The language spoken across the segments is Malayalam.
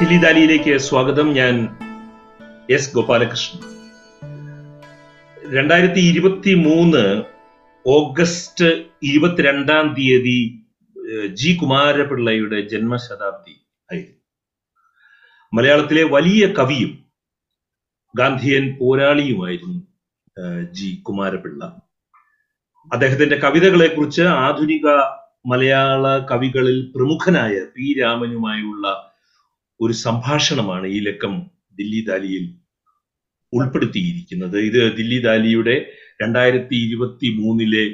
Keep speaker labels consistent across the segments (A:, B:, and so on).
A: തിലിദാലിയിലേക്ക് സ്വാഗതം ഞാൻ എസ് ഗോപാലകൃഷ്ണൻ രണ്ടായിരത്തി ഇരുപത്തി മൂന്ന് ഓഗസ്റ്റ് ഇരുപത്തിരണ്ടാം തീയതി ഏഹ്, ജി കുമാരപിള്ളയുടെ ജന്മശതാബ്ദി ആയിരുന്നു മലയാളത്തിലെ വലിയ കവിയും ഗാന്ധിയൻ പോരാളിയുമായിരുന്നു ഏഹ്, ജി കുമാരപിള്ള അദ്ദേഹത്തിന്റെ കവിതകളെ കുറിച്ച് ആധുനിക മലയാള കവികളിൽ പ്രമുഖനായ പി രാമനുമായുള്ള ഒരു സംഭാഷണമാണ് ഈ ലക്കം ദില്ലി ദാലിയിൽ ഉൾപ്പെടുത്തിയിരിക്കുന്നത് ഇത് ദില്ലി ദാലിയുടെ രണ്ടായിരത്തി ഇരുപത്തി മൂന്നിലെ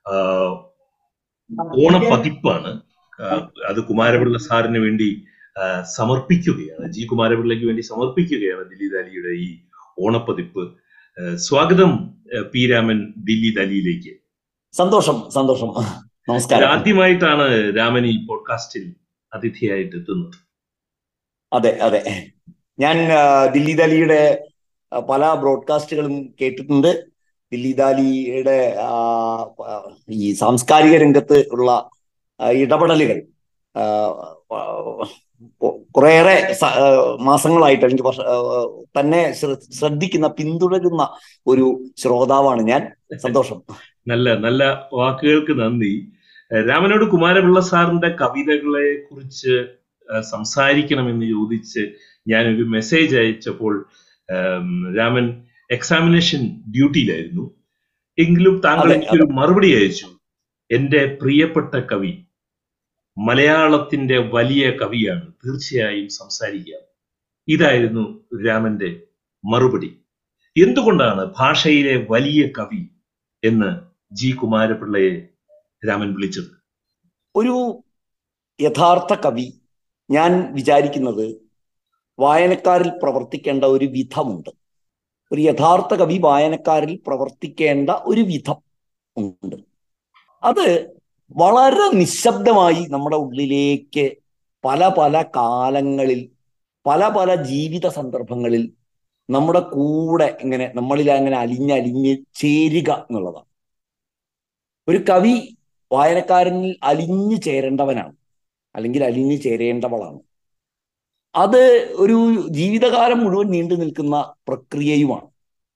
A: ഓണപ്പതിപ്പാണ് ആ, അത് കുമാരപിള്ള സാറിന് വേണ്ടി ആ, സമർപ്പിക്കുകയാണ് ജി കുമാരപിള്ളയ്ക്ക് വേണ്ടി സമർപ്പിക്കുകയാണ് ദില്ലി ദാലിയുടെ ഈ ഓണപ്പതിപ്പ് ആ, സ്വാഗതം ആ, പി രാമൻ ദില്ലി ദാലിയിലേക്ക്
B: സന്തോഷം സന്തോഷം നമസ്കാരം
A: ആദ്യമായിട്ടാണ് രാമൻ ഈ പോഡ്കാസ്റ്റിൽ അതിഥിയായിട്ട് എത്തുന്നത്
B: അതെ അതെ ഞാൻ ആ, ദില്ലി ദാലിയുടെ ആ, പല ബ്രോഡ്കാസ്റ്റുകളും കേട്ടിട്ടുണ്ട് ദില്ലി ദാലിയുടെ ആ, ആ, ഈ സാംസ്കാരിക രംഗത്ത് ഉള്ള ആ, ഇടപെടലുകൾ ആ, ആ, കൊ- കുറേയേറെ സ- ആ, മാസങ്ങളായിട്ട് അല്ലെങ്കിൽ വർഷ ആ, തന്നെ ശ്ര- ശ്രദ്ധിക്കുന്ന പിന്തുടരുന്ന ഒരു ശ്രോതാവാണ് ഞാൻ സന്തോഷം
A: നല്ല നല്ല വാക്കുകൾക്ക് നന്ദി ഏഹ് രാമനോട് കുമാരപിള്ള സാറിന്റെ കവിതകളെ കുറിച്ച് ഏഹ് സംസാരിക്കണമെന്ന് ചോദിച്ച് ഞാനൊരു മെസ്സേജ് അയച്ചപ്പോൾ ഏം, രാമൻ എക്സാമിനേഷൻ ഡ്യൂട്ടിയിലായിരുന്നു എങ്കിലും താങ്കൾ
B: അതെ,
A: എനിക്കൊരു മറുപടി അയച്ചു എന്റെ പ്രിയപ്പെട്ട കവി മലയാളത്തിന്റെ വലിയ കവിയാണ് തീർച്ചയായും സംസാരിക്കാം ഇതായിരുന്നു രാമന്റെ മറുപടി എന്തുകൊണ്ടാണ് ഭാഷയിലെ വലിയ കവി എന്ന് ജി കുമാരപിള്ളയെ രാമൻ വിളിച്ചത്
B: ഒരു യഥാർത്ഥ കവി ഞാൻ വിചാരിക്കുന്നത് വായനക്കാരിൽ പ്രവർത്തിക്കേണ്ട ഒരു വിധമുണ്ട് ഒരു യഥാർത്ഥ കവി വായനക്കാരിൽ പ്രവർത്തിക്കേണ്ട ഒരു വിധം ഉണ്ട് അത് വളരെ നിശബ്ദമായി നമ്മുടെ ഉള്ളിലേക്ക് പല പല കാലങ്ങളിൽ പല പല ജീവിത സന്ദർഭങ്ങളിൽ നമ്മുടെ കൂടെ ഇങ്ങനെ നമ്മളിൽ അങ്ങനെ അലിഞ്ഞലിഞ്ഞ് ചേരുക എന്നുള്ളതാണ് ഒരു കവി വായനക്കാരനിൽ അലിഞ്ഞു ചേരേണ്ടവനാണ് അല്ലെങ്കിൽ അലിഞ്ഞു ചേരേണ്ടവളാണ് അത് ഒരു ജീവിതകാലം മുഴുവൻ നീണ്ടു നിൽക്കുന്ന പ്രക്രിയയുമാണ്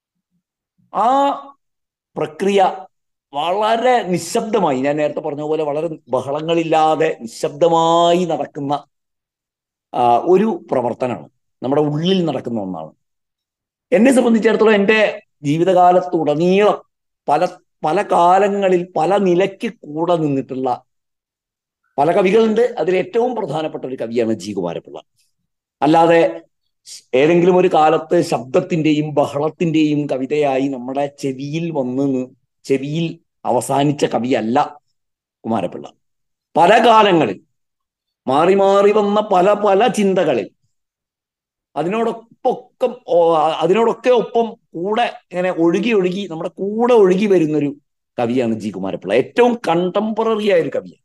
B: ആ പ്രക്രിയ വളരെ നിശബ്ദമായി ഞാൻ നേരത്തെ പറഞ്ഞ പോലെ വളരെ ബഹളങ്ങളില്ലാതെ നിശബ്ദമായി നടക്കുന്ന ആ, ഒരു പ്രവർത്തനമാണ് നമ്മുടെ ഉള്ളിൽ നടക്കുന്ന ഒന്നാണ് എന്നെ സംബന്ധിച്ചിടത്തോളം എൻ്റെ ജീവിതകാലത്തുടനീളം പല പല കാലങ്ങളിൽ പല നിലയ്ക്ക് കൂടെ നിന്നിട്ടുള്ള പല കവികളുണ്ട് അതിൽ ഏറ്റവും പ്രധാനപ്പെട്ട ഒരു കവിയാണ് ജി കുമാരപിള്ള അല്ലാതെ ഏതെങ്കിലും ഒരു കാലത്ത് ശബ്ദത്തിന്റെയും ബഹളത്തിന്റെയും കവിതയായി നമ്മുടെ ചെവിയിൽ വന്ന് നി- ചെവിയിൽ അവസാനിച്ച കവിയല്ല കുമാരപിള്ള പല കാലങ്ങളിൽ മാറി മാറി വന്ന പല പല ചിന്തകളിൽ അതിനോടൊപ്പം അതിനോടൊക്കെ ഒപ്പം കൂടെ ഇങ്ങനെ ഒഴുകി ഒഴുകി നമ്മുടെ കൂടെ ഒഴുകി വരുന്നൊരു കവിയാണ് ജി കുമാരപിള്ള ഏറ്റവും കണ്ടംപററി ആയ ഒരു കവിയാണ്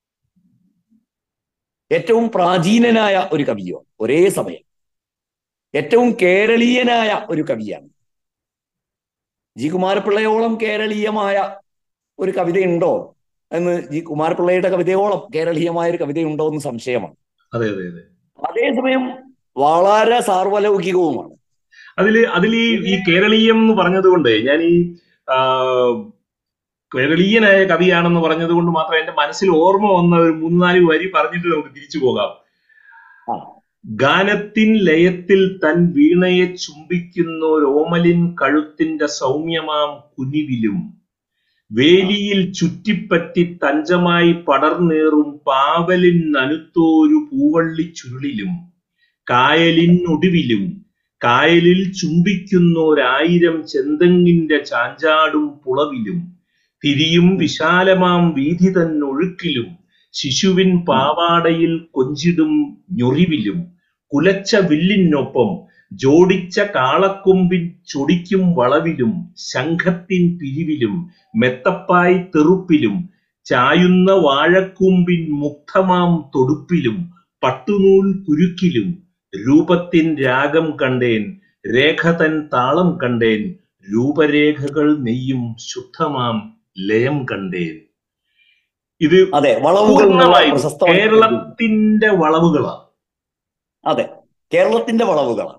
B: ഏറ്റവും പ്രാചീനനായ ഒരു കവിയോ ഒരേ സമയം ഏറ്റവും കേരളീയനായ ഒരു കവിയാണ് ജി കുമാരപിള്ളയോളം കേരളീയമായ ഒരു കവിതയുണ്ടോ എന്ന് ജി കുമാരപിള്ളയുടെ കവിതയോളം കേരളീയമായ ഒരു കവിതയുണ്ടോ എന്ന് സംശയമാണ്
A: അതെ അതെ അതെ
B: അതേസമയം വളരെ സാർവലൗകികവുമാണ്
A: അതില് അതിൽ ഈ ഈ കേരളീയം എന്ന് പറഞ്ഞതുകൊണ്ട് ഞാൻ ഈ ആ, കേരളീയനായ കവിയാണെന്ന് പറഞ്ഞത് കൊണ്ട് മാത്രം എന്റെ മനസ്സിൽ ഓർമ്മ വന്ന ഒരു മൂന്നാല് വരി പറഞ്ഞിട്ട് നമുക്ക് തിരിച്ചു പോകാം
B: ആ.
A: ഗാനത്തിൻ ലയത്തിൽ തൻ വീണയെ ചുംബിക്കുന്ന ഒരു ഓമലിൻ കഴുത്തിന്റെ സൗമ്യമാം കുനിവിലും വേലിയിൽ ചുറ്റിപ്പറ്റി തഞ്ചമായി പടർന്നേറും പാവലിൻ നനുത്തോരു പൂവള്ളി ചുരുളിലും കായലിൻ ഒടുവിലും കായലിൽ ചുംബിക്കുന്നോരായിരം ചെന്തെങ്ങിന്റെ ചാഞ്ചാടും പുളവിലും തിരിയും വിശാലമാം വീഥി തന്നൊഴുക്കിലും ശിശുവിൻ പാവാടയിൽ കൊഞ്ചിടും ഞൊറിവിലും കുലച്ച വില്ലിനൊപ്പം ജോഡിച്ച കാളക്കൊമ്പിൻ ചൊടിക്കും വളവിലും ശംഖത്തിൻ പിരിവിലും മെത്തപ്പായി തെറുപ്പിലും ചായുന്ന വാഴക്കൂമ്പിൻ മുക്തമാം തൊടുപ്പിലും പട്ടുനൂൽ കുരുക്കിലും രൂപത്തിൻ രാഗം കണ്ടേൻ രേഖ തൻ താളം കണ്ടേൻ രൂപരേഖകൾ നെയ്യും ശുദ്ധമാം ലയം കണ്ടേൻ ഇത്
B: അതെ വളവുകൾ എന്നുള്ള
A: പൂർണ്ണമായും
B: പ്രശസ്തമായ
A: കേരളത്തിന്റെ വളവുകളാണ്
B: അതെ കേരളത്തിന്റെ വളവുകളാണ്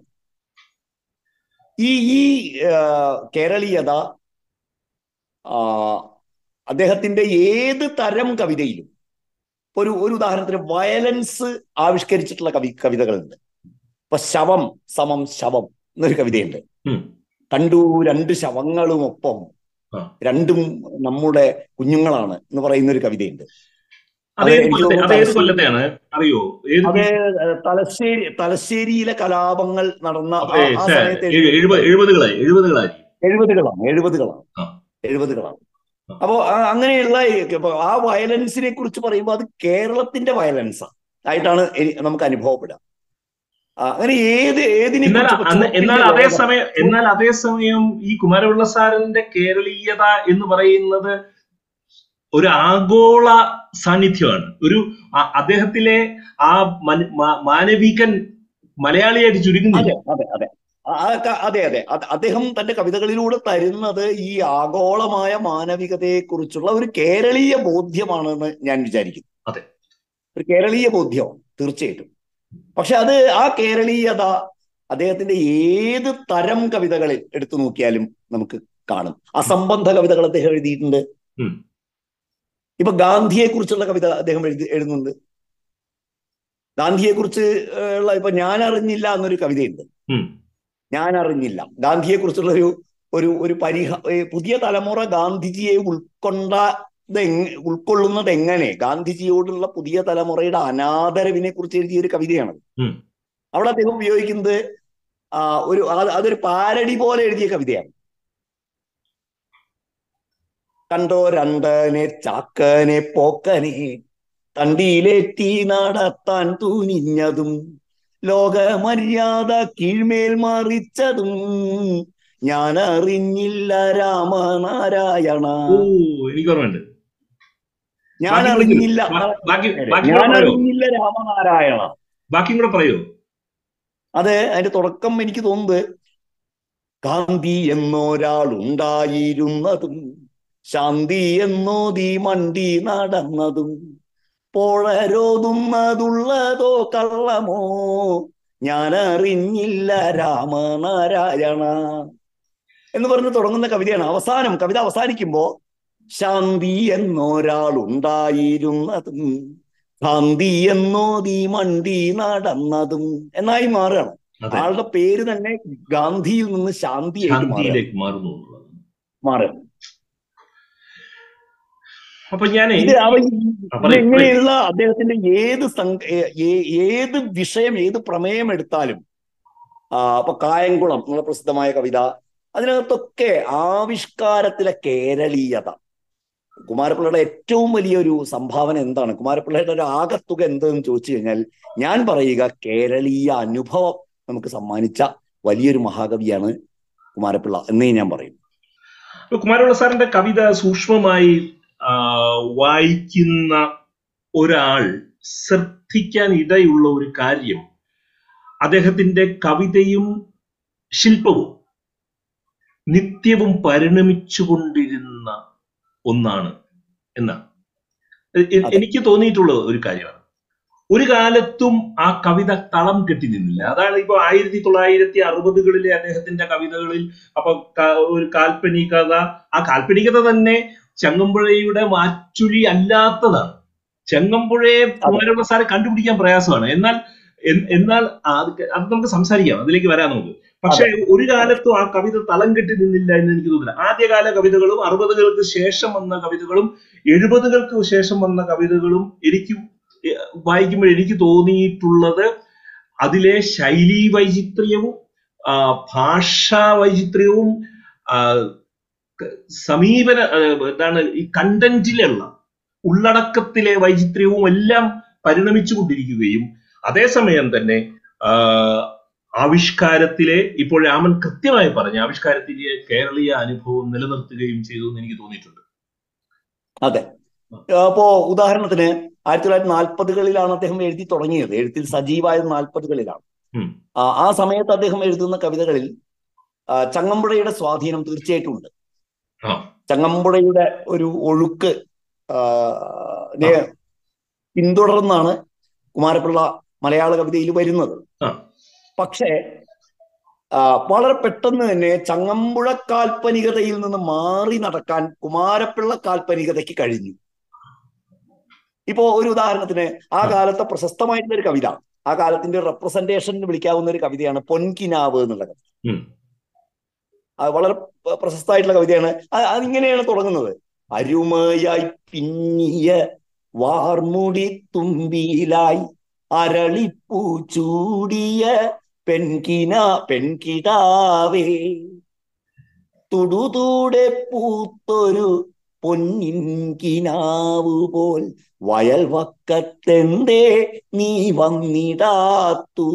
B: ഈ ഈ ആ, കേരളീയത ആ, അദ്ദേഹത്തിന്റെ ഏത് തരം കവിതയിലും ഇപ്പൊ ഒരു ഒരു ഉദാഹരണത്തിന് വയലൻസ് ആവിഷ്കരിച്ചിട്ടുള്ള കവി കവിതകളുണ്ട് ഇപ്പൊ ശവം സമം ശവം എന്നൊരു കവിതയുണ്ട്
A: ഉം.
B: കണ്ടു രണ്ട് ശവങ്ങളും ഒപ്പം
A: ആ.
B: രണ്ടും നമ്മുടെ കുഞ്ഞുങ്ങളാണ് എന്ന് പറയുന്ന ഒരു കവിതയുണ്ട്
A: അത്
B: അത്
A: ഏത്
B: എനിക്ക്
A: കൊല്ലത്തെ
B: തോന്നുന്നു
A: അത് ഏത്
B: തലശ്ശേരി-
A: കൊല്ലത്തെയാണ് അറിയോ ഏത്
B: അത് തലശ്ശേരി തലശ്ശേരിയിലെ കലാപങ്ങൾ നടന്ന ആ-
A: ഏ,
B: ആ
A: ഛെ,
B: സമയത്ത്
A: എഴു- എഴുപ- എഴുപതുകളായി എഴുപതുകളായിരിക്കും
B: എഴുപതുകളാണ് എഴുപതുകളാണ്
A: ആ.
B: എഴുപതുകളാണ്
A: ആ.
B: അപ്പോ ആ- അങ്ങനെയുള്ള ഈ- ഇപ്പൊ ആ വയലൻസിനെ കുറിച്ച് പറയുമ്പോൾ അത് കേരളത്തിന്റെ വയലൻസ് ആയിട്ടാണ് എനി- നമുക്ക് അനുഭവപ്പെടുക ആ, അങ്ങനെ ഏത് ഏതിനെ
A: എന്നാൽ
B: കുറിച്ച് ഇപ്പൊ
A: അന്ന് എന്നാൽ
B: ചുവപ്പിന്റെ
A: അതേ
B: ലോകം,
A: സമയം എന്നാൽ അതേ സമയം ഈ കുമാരപിള്ള സാറിന്റെ കേരളീയത എന്ന് പറയുന്നത് ഒരു ആഗോള സാന്നിധ്യമാണ് ഒരു അ- അദ്ദേഹത്തിലെ ആ മന- മാ- മാനവികൻ മലയാളിയായിട്ട് ചുരുങ്ങുന്നില്ല
B: അതെ അതെ അതെ ആ- ആ ക- അതെ അതെ അത് അദ്ദേഹം തന്റെ കവിതകളിലൂടെ തരുന്നത് ഈ ആഗോളമായ മാനവികതയെ കുറിച്ചുള്ള ഒരു കേരളീയ ബോധ്യമാണെന്ന് ഞാൻ വിചാരിക്കുന്നു
A: അതെ.
B: ഒരു കേരളീയ ബോധ്യമാണ് തീർച്ചയായിട്ടും പക്ഷെ അത് ആ കേരളീയത അദ്ദേഹത്തിന്റെ ഏത് തരം കവിതകളിൽ എടുത്തു നോക്കിയാലും നമുക്ക് കാണും അസംബന്ധ കവിതകൾ അദ്ദേഹം എഴുതിയിട്ടുണ്ട്
A: ഉം.
B: ഇപ്പൊ ഗാന്ധിയെ കുറിച്ചുള്ള കവിത അദ്ദേഹം എഴുതി എഴുതുന്നുണ്ട് ഗാന്ധിയെ കുറിച്ച് ഉള്ള ഇപ്പൊ ഞാൻ അറിഞ്ഞില്ല എന്നൊരു കവിതയുണ്ട്
A: ഉം.
B: ഞാൻ അറിഞ്ഞില്ല ഗാന്ധിയെ കുറിച്ചുള്ള ഒരു ഒരു ഒരു പരിഹ ഏ, പുതിയ തലമുറ ഗാന്ധിജിയെ ഉൾക്കൊണ്ടത് എങ് ഉൾക്കൊള്ളുന്നത് എങ്ങനെ ഗാന്ധിജിയോടുള്ള പുതിയ തലമുറയുടെ അനാദരവിനെ കുറിച്ച് എഴുതിയ ഒരു കവിതയാണ്
A: ഉം.
B: അവിടെ അദ്ദേഹം ഉപയോഗിക്കുന്നത് ആ, ഒരു അത് അതൊരു പാരഡി പോലെ എഴുതിയ കവിതയാണ് കണ്ടോ രണ്ടനെ ചാക്കനെ പോക്കനെ തണ്ടിയിലേറ്റി നടത്താൻ തൂനിഞ്ഞതും ലോകമര്യാദ കീഴ്മേൽ മറിച്ചതും ഞാൻ അറിഞ്ഞില്ല രാമനാരായണ
A: ഓ എനിക്ക് ഓർമ്മയുണ്ട്
B: ഞാൻ
A: ബാക്കി
B: അറിഞ്ഞില്ല
A: ബാ- ബാക്കി ബാക്കി
B: ഞാൻ
A: കൂടെ പറയോ
B: അറിഞ്ഞില്ല രാമനാരായണ
A: ബാക്കിയും കൂടെ പറയോ
B: അത് അതിന്റെ തുടക്കം എനിക്ക് തോന്നുന്നത് ഗാന്ധി എന്നൊരാൾ ഉണ്ടായിരുന്നതും ശാന്തി എന്നോതി മണ്ടി നടന്നതും പോഴരോതുന്നതുള്ളതോ കള്ളമോ ഞാൻ അറിഞ്ഞില്ല രാമനാരായണ എന്ന് പറഞ്ഞ് തുടങ്ങുന്ന കവിതയാണ് അവസാനം കവിത അവസാനിക്കുമ്പോ ശാന്തി എന്നൊരാൾ ഉണ്ടായിരുന്നതും ശാന്തി എന്നോതി മണ്ടി നടന്നതും എന്നായി മാറുകയാണ്
A: അതെ
B: ആളുടെ പേര് തന്നെ ഗാന്ധിയിൽ നിന്ന് ശാന്തിയായിട്ട് മാറുകയാണ്
A: ശാന്തിയിലേക്ക് മാറുന്നു എന്നുള്ളത്
B: മാറുകയാണ്
A: അപ്പൊ ഞാനേ
B: ഇത് അവ
A: ആ, പറയൂ,
B: ഇങ്ങനെയുള്ള അദ്ദേഹത്തിന്റെ ഏത് സംഘ ഏ- ഏ- ഏത് വിഷയം ഏത് പ്രമേയം എടുത്താലും ആ അപ്പൊ കായംകുളം എന്നുള്ള പ്രസിദ്ധമായ കവിത അതിനകത്തൊക്കെ ആവിഷ്കാരത്തിലെ കേരളീയത കുമാരപിള്ളയുടെ ഏറ്റവും വലിയൊരു സംഭാവന എന്താണ് കുമാരപിള്ളയുടെ ഒരു ആകത്തുക എന്തെന്ന് ചോദിച്ചു കഴിഞ്ഞാൽ ഞാൻ പറയുക കേരളീയ അനുഭവം നമുക്ക് സമ്മാനിച്ച വലിയൊരു മഹാകവിയാണ് കുമാരപിള്ള എന്നേ ഞാൻ പറയും
A: ഇപ്പൊ കുമാരപിള്ള സാറിന്റെ കവിത സൂക്ഷ്മമായി ആ, വായിക്കുന്ന ഒരാൾ ശ്രദ്ധിക്കാൻ ഇടയുള്ള ഒരു കാര്യം അദ്ദേഹത്തിന്റെ കവിതയും ശില്പവും നിത്യവും പരിണമിച്ചുകൊണ്ടിരുന്ന ഒന്നാണ് എന്നാണ് എ- എ-
B: അതെ.
A: എനിക്ക് തോന്നിയിട്ടുള്ള ഒരു കാര്യമാണ് ഒരു കാലത്തും ആ കവിത തളം കെട്ടി നിന്നില്ല അതാണ് ഇപ്പൊ ആയിരത്തി തൊള്ളായിരത്തി അറുപതുകളിലെ അദ്ദേഹത്തിന്റെ കവിതകളിൽ അപ്പൊ ക- ഒരു കാൽപ്പനികത ആ കാൽപ്പനികത തന്നെ ചങ്ങമ്പുഴയുടെ മാറ്റുഴി അല്ലാത്തതാണ് ചെങ്ങമ്പുഴയെ കുമാരപിള്ള സാറെ കണ്ടുപിടിക്കാൻ പ്രയാസമാണ് എന്നാൽ എൻ- എന്നാൽ അത് ക- അത് നമുക്ക് സംസാരിക്കാം അതിലേക്ക് വരാം നമുക്ക് പക്ഷെ ഒരു കാലത്തും ആ കവിത തളം കെട്ടി നിന്നില്ല എന്ന് എനിക്ക് തോന്നുന്നില്ല ആദ്യകാല കവിതകളും അറുപതുകൾക്ക് ശേഷം വന്ന കവിതകളും എഴുപതുകൾക്ക് ശേഷം വന്ന കവിതകളും എനിക്ക് വായിക്കുമ്പോൾ എനിക്ക് തോന്നിയിട്ടുള്ളത് അതിലെ ശൈലീ വൈചിത്ര്യവും ആ, ഭാഷാ വൈചിത്ര്യവും ആ, ക- സമീപന ആ, എന്താണ് ഈ കണ്ടന്റിലുള്ള ഉള്ളടക്കത്തിലെ വൈചിത്ര്യവും എല്ലാം പരിണമിച്ചുകൊണ്ടിരിക്കുകയും അതേസമയം തന്നെ ആ, ആവിഷ്കാരത്തിലെ ഇപ്പോൾ രാമൻ കൃത്യമായി പറഞ്ഞ ആവിഷ്കാരത്തിലെ കേരളീയ അനുഭവം നിലനിർത്തുകയും ചെയ്തു എന്ന് എനിക്ക് തോന്നിയിട്ടുണ്ട്
B: അതെ അപ്പോ ഉദാഹരണത്തിന് ആയിരത്തി തൊള്ളായിരത്തി നാൽപ്പതുകളിലാണ് അദ്ദേഹം എഴുതി തുടങ്ങിയത് എഴുത്തിൽ സജീവായത് നാൽപ്പതുകളിലാണ്
A: ഉം.
B: ആ ആ സമയത്ത് അദ്ദേഹം എഴുതുന്ന കവിതകളിൽ ആ, ചങ്ങമ്പുഴയുടെ സ്വാധീനം തീർച്ചയായിട്ടും ഉണ്ട്
A: ആ.
B: ചങ്ങമ്പുഴയുടെ ഒരു ഒഴുക്ക് ആ, നെ പിന്തുടർന്നാണ് കുമാരപിള്ള മലയാള കവിതയിൽ വരുന്നത്
A: ആ.
B: പക്ഷേ ആ, വളരെ പെട്ടെന്ന് തന്നെ ചങ്ങമ്പുഴ കാൽപ്പനികതയിൽ നിന്ന് മാറി നടക്കാൻ കുമാരപ്പിള്ള കാൽപ്പനികതയ്ക്ക് കഴിഞ്ഞു ഇപ്പോ ഒരു ഉദാഹരണത്തിന് ആ കാലത്തെ പ്രശസ്തമായിട്ടുള്ള ഒരു കവിത ആ കാലത്തിന്റെ റെപ്രസെന്റേഷൻ വിളിക്കാവുന്ന ഒരു കവിതയാണ് പൊൻകിനാവ് എന്നുള്ള കവിത
A: ഉം.
B: അത് വളരെ പ്ര- പ്രശസ്തമായിട്ടുള്ള കവിതയാണ് അത് അതിങ്ങനെയാണ് തുടങ്ങുന്നത് അരുമയായി പിന്നിയ വാർമുടി തുമ്പിയിലായി അരളിപ്പൂ ചൂടിയ പെൺകിന പെൺകിടാവേ തുടുതൂടെ പൂത്തൊരു പൊന്നിൻ കിനാവ് പോൽ വയൽ വക്കത്തെന്തേ നീ വന്നിടാത്തു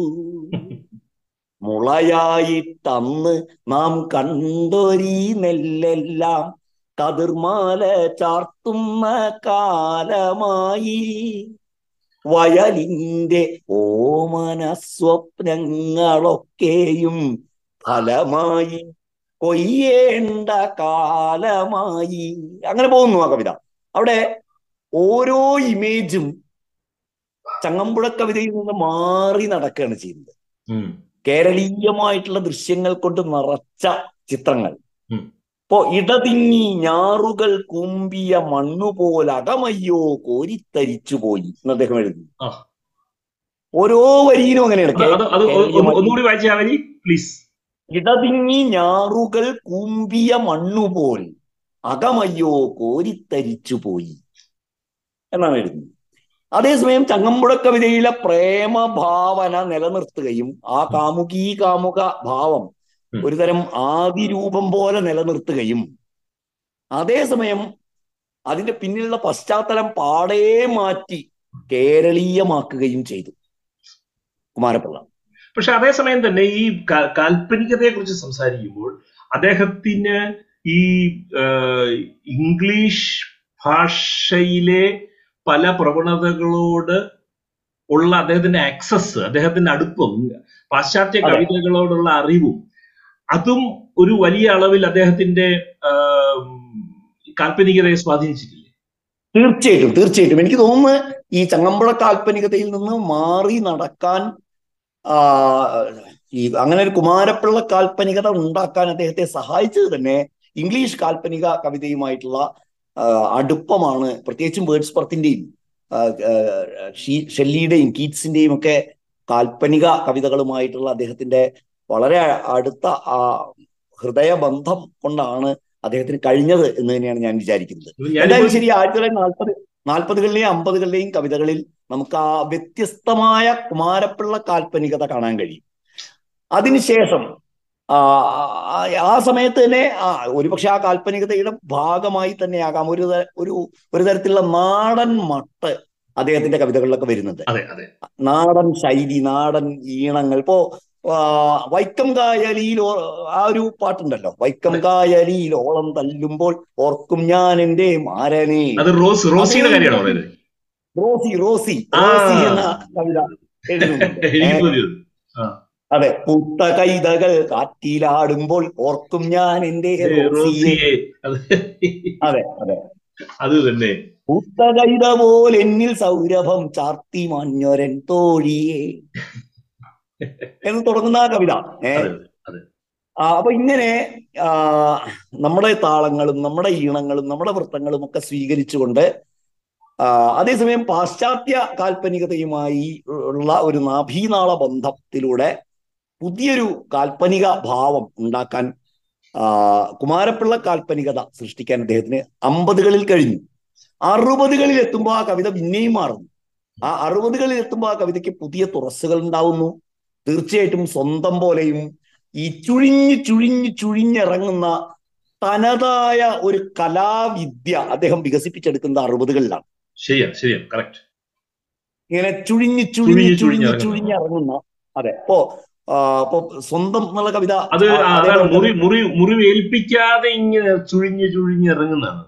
B: മുളയായിട്ടന്ന് നാം കണ്ടൊരീ നെല്ലെല്ലാം കതിർമാല ചാർത്തുന്ന കാലമായി വയലിന്റെ ഓമന സ്വപ്നങ്ങളൊക്കെയും ഫലമായി കൊയ്യേണ്ട കാലമായി അങ്ങനെ പോകുന്നു ആ കവിത അവിടെ ഓരോ ഇമേജും ചങ്ങമ്പുഴ കവിതയിൽ നിന്ന് മാറി നടക്കുകയാണ് ചെയ്യുന്നത്
A: ഉം.
B: കേരളീയമായിട്ടുള്ള ദൃശ്യങ്ങൾ കൊണ്ട് നിറച്ച ചിത്രങ്ങൾ
A: ഉം.
B: ഇപ്പോ ഇടതിങ്ങി ഞാറുകൾ കൂമ്പിയ മണ്ണുപോലെ അകമയ്യോ കോരിത്തരിച്ചു പോയി എന്ന് അദ്ദേഹം എഴുതി
A: ആ.
B: ഓരോ വരിയിലും അങ്ങനെയാണ്
A: അത് അത് അത് ഒന്ന്
B: കേരളീയമായി-
A: ഒന്നുകൂടി വായിച്ചാ മതി പ്ലീസ്
B: ഇടതിങ്ങി ഞാറുകൾ കൂമ്പിയ മണ്ണുപോൽ അകമയ്യോ കോരിത്തരിച്ചു പോയി എന്നാണ് എഴുതുന്നത് അതേസമയം ചങ്ങമ്പുഴ കവിതയിലെ പ്രേമ ഭാവന നിലനിർത്തുകയും ആ കാമുകീ കാമുക ഭാവം
A: ഉം.
B: ഒരുതരം ആദിരൂപം പോലെ നിലനിർത്തുകയും അതേസമയം അതിന്റെ പിന്നിലുള്ള പശ്ചാത്തലം പാടേ മാറ്റി കേരളീയമാക്കുകയും ചെയ്തു കുമാരപിള്ള
A: പക്ഷെ അതേസമയം തന്നെ ഈ കാ- കാൽപ്പനികതയെ കുറിച്ച് സംസാരിക്കുമ്പോൾ അദ്ദേഹത്തിന് ഈ ആ, ഇംഗ്ലീഷ് ഭാഷയിലെ പല പ്രവണതകളോട് ഉള്ള അദ്ദേഹത്തിന്റെ ആക്സസ് അദ്ദേഹത്തിന്റെ അടുപ്പം പാശ്ചാത്യ
B: അതെ.
A: കവിതകളോടുള്ള അറിവും അതും ഒരു വലിയ അളവിൽ അദ്ദേഹത്തിന്റെ ആ, കാൽപ്പനികതയെ സ്വാധീനിച്ചിട്ടില്ലേ
B: തീർച്ചയായിട്ടും തീർച്ചയായിട്ടും എനിക്ക് തോന്നുന്നു ഈ ചങ്ങമ്പുഴ കാൽപ്പനികതയിൽ നിന്ന് മാറി നടക്കാൻ ആ, ഈ അങ്ങനെ ഒരു കുമാരപ്പിള്ള കാൽപ്പനികത ഉണ്ടാക്കാൻ അദ്ദേഹത്തെ സഹായിച്ചത് തന്നെ ഇംഗ്ലീഷ് കാൽപ്പനിക കവിതയുമായിട്ടുള്ള ആ, അടുപ്പമാണ് പ്രത്യേകിച്ചും വേർഡ്സ് പർത്തിന്റെയും ഷെല്ലിയുടെയും കീറ്റ്സിന്റെയും ഒക്കെ കാൽപ്പനിക കവിതകളുമായിട്ടുള്ള അദ്ദേഹത്തിന്റെ വളരെ അടുത്ത ആ ഹൃദയബന്ധം കൊണ്ടാണ് അദ്ദേഹത്തിന് കഴിഞ്ഞത് എന്ന് തന്നെയാണ് ഞാൻ വിചാരിക്കുന്നത്
A: ഞാനിപ്പോ
B: എന്തായാലും ശരി ആയിരത്തി തൊള്ളായിരത്തി നാൽപ്പത് നാൽപ്പതുകളിലെയും അമ്പതുകളിലെയും കവിതകളിൽ നമുക്ക് ആ വ്യത്യസ്തമായ കുമാരപ്പിള്ള കാൽപ്പനികത കാണാൻ കഴിയും അതിനുശേഷം ആ ആ- ആ സമയത്ത് തന്നെ ആ ഒരുപക്ഷെ ആ കാൽപ്പനികതയുടെ ഭാഗമായി തന്നെയാകാം ഒരു ത- ഒരു ഒരു തരത്തിലുള്ള നാടൻ മട്ട് അദ്ദേഹത്തിന്റെ കവിതകളിലൊക്കെ വരുന്നുണ്ട്
A: അതെ അതെ
B: നാടൻ ശൈലി നാടൻ ഈണങ്ങൾ ഇപ്പോ ആ, വൈക്കം കായലിയിൽ ഓ- ആ ഒരു പാട്ടുണ്ടല്ലോ വൈക്കം കായലിയിൽ ഓളം തല്ലുമ്പോൾ ഓർക്കും ഞാൻ എന്റെ മാരനെ
A: അത് റോസ് റോസിയുടെ കാര്യമാണോ പറയുന്നത്
B: റോസി റോസി
A: ആ.
B: റോസി എന്ന കവിത എഴുതുന്നുണ്ട് ഏ,
A: എനിക്ക് തോന്നിയത് ആ
B: അതെ പൂത്ത കൈതകൾ കാറ്റിലാടുമ്പോൾ ഓർക്കും ഞാൻ എന്റെ
A: ഏ,
B: റോസിയെ
A: റോസിയെ അത്
B: അതെ അതെ
A: അത് തന്നെ
B: പൂത്ത കൈത പോൽ എന്നിൽ സൗരഭം ചാർത്തി മഞ്ഞൊരൻ തോഴിയെ എന്ന് തുടങ്ങുന്ന ആ കവിത ഏ
A: അതെ
B: ആ, അപ്പൊ ഇങ്ങനെ ആ, നമ്മുടെ താളങ്ങളും നമ്മുടെ ഈണങ്ങളും നമ്മുടെ വൃത്തങ്ങളും ഒക്കെ സ്വീകരിച്ചുകൊണ്ട് ആ, അതേസമയം പാശ്ചാത്യ കാൽപ്പനികതയുമായി ഉള്ള ഒരു നാഭീനാള ബന്ധത്തിലൂടെ പുതിയൊരു കാൽപ്പനിക ഭാവം ഉണ്ടാക്കാൻ ആ, കുമാരപ്പിള്ള കാൽപ്പനികത സൃഷ്ടിക്കാൻ അദ്ദേഹത്തിന് അമ്പതുകളിൽ കഴിഞ്ഞു അറുപതുകളിൽ എത്തുമ്പോൾ ആ കവിത പിന്നെയും മാറുന്നു ആ അറുപതുകളിൽ എത്തുമ്പോൾ ആ കവിതയ്ക്ക് പുതിയ തുറസ്സുകൾ ഉണ്ടാവുന്നു തീർച്ചയായിട്ടും സ്വന്തം പോലെയും ഈ ചുഴിഞ്ഞ് ചുഴിഞ്ഞ് ചുഴിഞ്ഞിറങ്ങുന്ന തനതായ ഒരു കലാവിദ്യ അദ്ദേഹം വികസിപ്പിച്ചെടുക്കുന്ന അറുപതുകളിലാണ്
A: ശരിയാണ് ശരിയാണ് കറക്റ്റ്
B: ഇങ്ങനെ ചുഴിഞ്ഞ് ചുഴിഞ്ഞ്
A: ചുഴിഞ്ഞ്
B: ചുഴിഞ്ഞ്
A: ചുഴിഞ്ഞിറങ്ങുന്ന.
B: ചുഴിഞ്ഞിറങ്ങുന്ന അതെ ഇപ്പോ ആ, ഇപ്പോ സ്വന്തം എന്നുള്ള കവിത
A: അത്
B: ആ,
A: അതാണ്
B: അതേപോലെ
A: മുറി
B: തന്നെ
A: മുറി മുറിവേൽപ്പിക്കാതെ ഇങ്ങനെ ചുഴിഞ്ഞ് ചുഴിഞ്ഞ് ഇറങ്ങുന്നതാണ്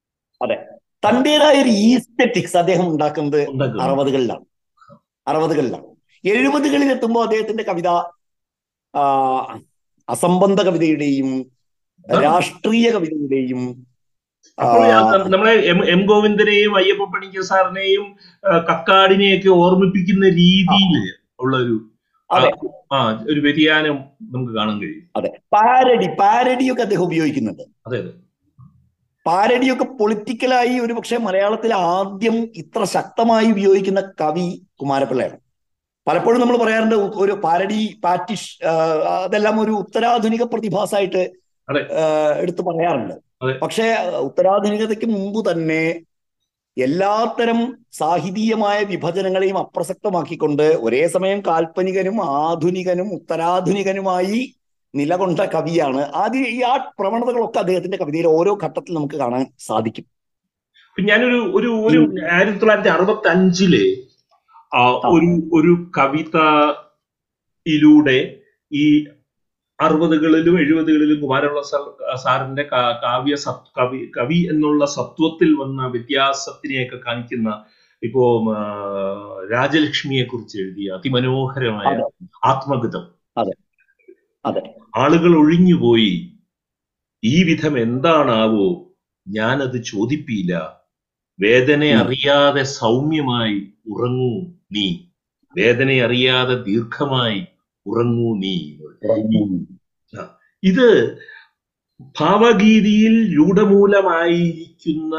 B: തന്റേതായ ഒരു ഈസ്തെറ്റിക്സ് അദ്ദേഹം ഉണ്ടാക്കുന്നത്
A: ഉണ്ടാക്കുന്നത്
B: അറുപതുകളിലാണ് അറുപതുകളിലാണ് എഴുപതുകളിൽ എത്തുമ്പോൾ അദ്ദേഹത്തിന്റെ കവിത ആ, അസംബന്ധ കവിതയുടെയും രാഷ്ട്രീയ കവിതയുടെയും ആ,
A: അപ്പോൾ ഞാൻ- നമ്മളെ എം എം ഗോവിന്ദനെയും അയ്യപ്പ പണിക്കർ സാറിനെയും ആ, കക്കാടിനെയൊക്കെ ഓർമ്മിപ്പിക്കുന്ന രീതിയിൽ ഉള്ള ഒരു
B: അതെ
A: ആ ഒരു വ്യതിയാനം നമുക്ക് കാണാൻ കഴിയും
B: അതെ പാരഡി പാരഡിയൊക്കെ അദ്ദേഹം ഉപയോഗിക്കുന്നുണ്ട്
A: അതെ അതെ
B: പാരഡിയൊക്കെ പൊളിറ്റിക്കലായി ഒരു പക്ഷേ മലയാളത്തിൽ ആദ്യം ഇത്ര ശക്തമായി ഉപയോഗിക്കുന്ന കവി കുമാരപിള്ളയാണ് പലപ്പോഴും നമ്മൾ പറയാറുണ്ട് ഒരു പാരഡി പാറ്റിഷ് ആ, അതെല്ലാം ഒരു ഉത്തരാധുനിക പ്രതിഭാസമായിട്ട്
A: അതെ.
B: ആ, എടുത്തു പറയാറുണ്ട്
A: അതെ.
B: പക്ഷേ ഉത്തരാധുനികതയ്ക്ക് മുമ്പ് തന്നെ എല്ലാത്തരം സാഹിതീയമായ വിഭജനങ്ങളെയും അപ്രസക്തമാക്കിക്കൊണ്ട് ഒരേ സമയം കാൽപ്പനികനും ആധുനികനും ഉത്തരാധുനികനുമായി നിലകൊണ്ട കവിയാണ് ആദ്യം ഈ ആ പ്രവണതകളൊക്കെ അദ്ദേഹത്തിന്റെ കവിതയിൽ ഓരോ ഘട്ടത്തിൽ നമുക്ക് കാണാൻ സാധിക്കും
A: ഇപ്പൊ ഞാനൊരു ഒരു ഒരു ആയിരത്തി തൊള്ളായിരത്തി അറുപത്തി അഞ്ചില് ഒരു ഒരു കവിതയിലൂടെ ഈ അറുപതുകളിലും എഴുപതുകളിലും കുമാരപിള്ള സാർ- സാറിന്റെ കാ- കാവ്യ സത് കവി കവി എന്നുള്ള സത്വത്തിൽ വന്ന വ്യത്യാസത്തിനെയൊക്കെ കാണിക്കുന്ന ഇപ്പോ ആ, രാജലക്ഷ്മിയെ കുറിച്ച് എഴുതിയ അതിമനോഹരമായ
B: അതെ.
A: ആത്മഗതം
B: അതെ
A: ആളുകൾ ഒഴിഞ്ഞുപോയി ഈ വിധം എന്താണാവോ ഞാനത് ചോദിപ്പിയില്ല വേദന
B: ഉം.
A: അറിയാതെ സൗമ്യമായി ഉറങ്ങൂ നീ വേദന അറിയാതെ ദീർഘമായി ഉറങ്ങൂ നീ ഇത് ഭാവഗീതിയിൽ രൂഢമൂലമായിരിക്കുന്ന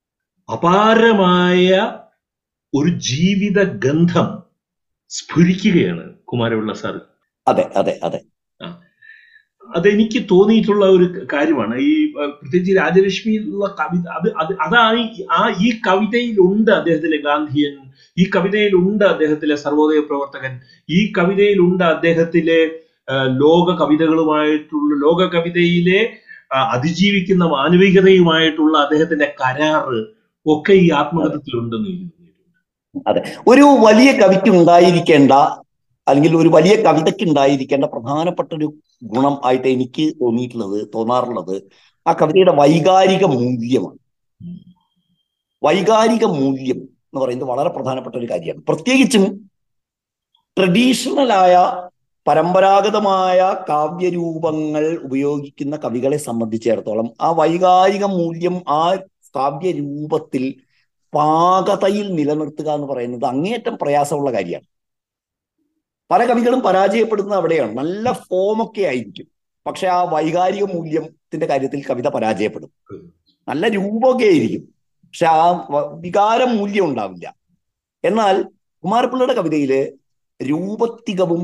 A: അപാരമായ ഒരു ജീവിത ഗന്ധം സ്ഫുരിക്കുകയാണ് കുമാരപിള്ള സാർ
B: അതെ അതെ അതെ
A: അതെനിക്ക് തോന്നിയിട്ടുള്ള ഒരു കാര്യമാണ് ഈ അഹ്, പ്രത്യേകിച്ച് രാജലക്ഷ്മി എന്നുള്ള കവിത അത് അത് അതാണ് ഈ- ആ ഈ കവിതയിലുണ്ട് അദ്ദേഹത്തിലെ ഗാന്ധിയൻ ഈ കവിതയിലുണ്ട് അദ്ദേഹത്തിലെ സർവോദയ പ്രവർത്തകൻ ഈ കവിതയിലുണ്ട് അദ്ദേഹത്തിലെ അഹ്, ലോക കവിതകളുമായിട്ടുള്ള ലോക കവിതയിലെ അഹ്, അതിജീവിക്കുന്ന മാനവികതയുമായിട്ടുള്ള അദ്ദേഹത്തിന്റെ കരാറ് ഒക്കെ ഈ ആത്മകഥത്തിലുണ്ടെന്ന് എനിക്ക് തോന്നിയിട്ടുണ്ട്
B: ഒരു വലിയ കവിക്ക് ഉണ്ടായിരിക്കേണ്ട അല്ലെങ്കിൽ ഒരു വലിയ കവിതയ്ക്ക് ഉണ്ടായിരിക്കേണ്ട പ്രധാനപ്പെട്ട ഒരു ഗുണം ആയിട്ട് എനിക്ക് തോന്നിയിട്ടുള്ളത് തോന്നാറുള്ളത് ആ കവിതയുടെ വൈകാരിക മൂല്യമാണ് വൈകാരിക മൂല്യം എന്ന് പറയുന്നത് വളരെ പ്രധാനപ്പെട്ട ഒരു കാര്യമാണ് പ്രത്യേകിച്ചും ട്രഡീഷണലായ പരമ്പരാഗതമായ കാവ്യരൂപങ്ങൾ ഉപയോഗിക്കുന്ന കവികളെ സംബന്ധിച്ചിടത്തോളം ആ വൈകാരിക മൂല്യം ആ കാവ്യരൂപത്തിൽ പാകതയിൽ നിലനിർത്തുക എന്ന് പറയുന്നത് അങ്ങേയറ്റം പ്രയാസമുള്ള കാര്യമാണ് പല കവികളും പരാജയപ്പെടുന്നത് അവിടെയാണ് നല്ല ഫോമൊക്കെ ആയിരിക്കും പക്ഷെ ആ വൈകാരിക മൂല്യത്തിന്റെ കാര്യത്തിൽ കവിത പരാജയപ്പെടും നല്ല രൂപമൊക്കെ ആയിരിക്കും പക്ഷെ ആ വ- വികാര മൂല്യം ഉണ്ടാവില്ല എന്നാൽ കുമാരപിള്ളയുടെ കവിതയില് രൂപത്തികവും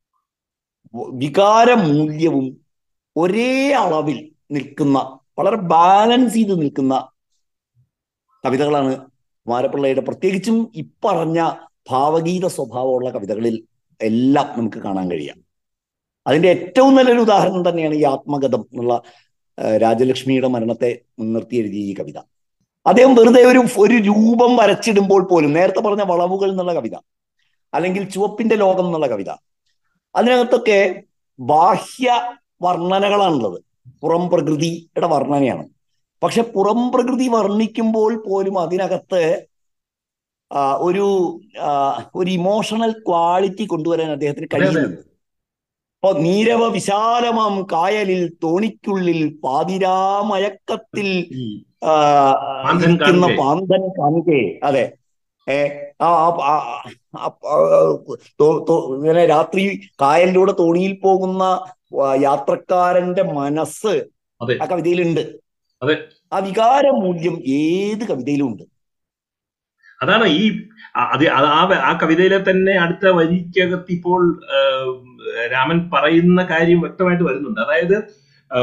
B: വ- വികാര മൂല്യവും ഒരേ അളവിൽ നിൽക്കുന്ന വളരെ ബാലൻസ് ചെയ്ത് നിൽക്കുന്ന കവിതകളാണ് കുമാരപിള്ളയുടെ പ്രത്യേകിച്ചും ഇപ്പറഞ്ഞ ഭാവഗീത സ്വഭാവമുള്ള കവിതകളിൽ എല്ലാം നമുക്ക് കാണാൻ കഴിയാം അതിന്റെ ഏറ്റവും നല്ലൊരു ഉദാഹരണം തന്നെയാണ് ഈ ആത്മഗതം എന്നുള്ള ആ, രാജലക്ഷ്മിയുടെ മരണത്തെ മുൻനിർത്തി എഴുതിയ ഈ കവിത അദ്ദേഹം വെറുതെ ഒരു ഒരു രൂപം വരച്ചിടുമ്പോൾ പോലും നേരത്തെ പറഞ്ഞ വളവുകൾ എന്നുള്ള കവിത അല്ലെങ്കിൽ ചുവപ്പിന്റെ ലോകം എന്നുള്ള കവിത അതിനകത്തൊക്കെ ബാഹ്യ വർണ്ണനകളാണുള്ളത് പുറം പ്രകൃതിയുടെ വർണ്ണനയാണ് പക്ഷെ പുറം പ്രകൃതി വർണ്ണിക്കുമ്പോൾ പോലും അതിനകത്ത് ആ, ഒരു ആ, ഒരു ഇമോഷണൽ ക്വാളിറ്റി കൊണ്ടുവരാൻ അദ്ദേഹത്തിന്
A: അതെ, അതെ.
B: കഴിയുന്നുണ്ട് അപ്പൊ നീരവ വിശാലമാം കായലിൽ തോണിക്കുള്ളിൽ പാതിരാമയക്കത്തിൽ
A: ഈ
B: ആ,
A: പാന്തൻ
B: ഇരിക്കുന്ന
A: കാണുകെ.
B: പാന്തൻ കാണുകെ അതെ ഏ ആ ആ- ആ- ആ- ആ, തോ- തോ- ഇങ്ങനെ രാത്രി കായലിലൂടെ തോണിയിൽ പോകുന്ന ആ, യാത്രക്കാരന്റെ മനസ്സ്
A: അതെ.
B: ആ കവിതയിലുണ്ട്
A: അതെ.
B: ആ വികാര മൂല്യം ഏത് കവിതയിലും ഉണ്ട്
A: അതാണ് ഈ ആ- അത് ആ ആ- ആ കവിതയിലെ തന്നെ അടുത്ത വരിക്കകത്ത് ഇപ്പോൾ ആ, രാമൻ പറയുന്ന കാര്യം വ്യക്തമായിട്ട് വരുന്നുണ്ട് അതായത് ആ,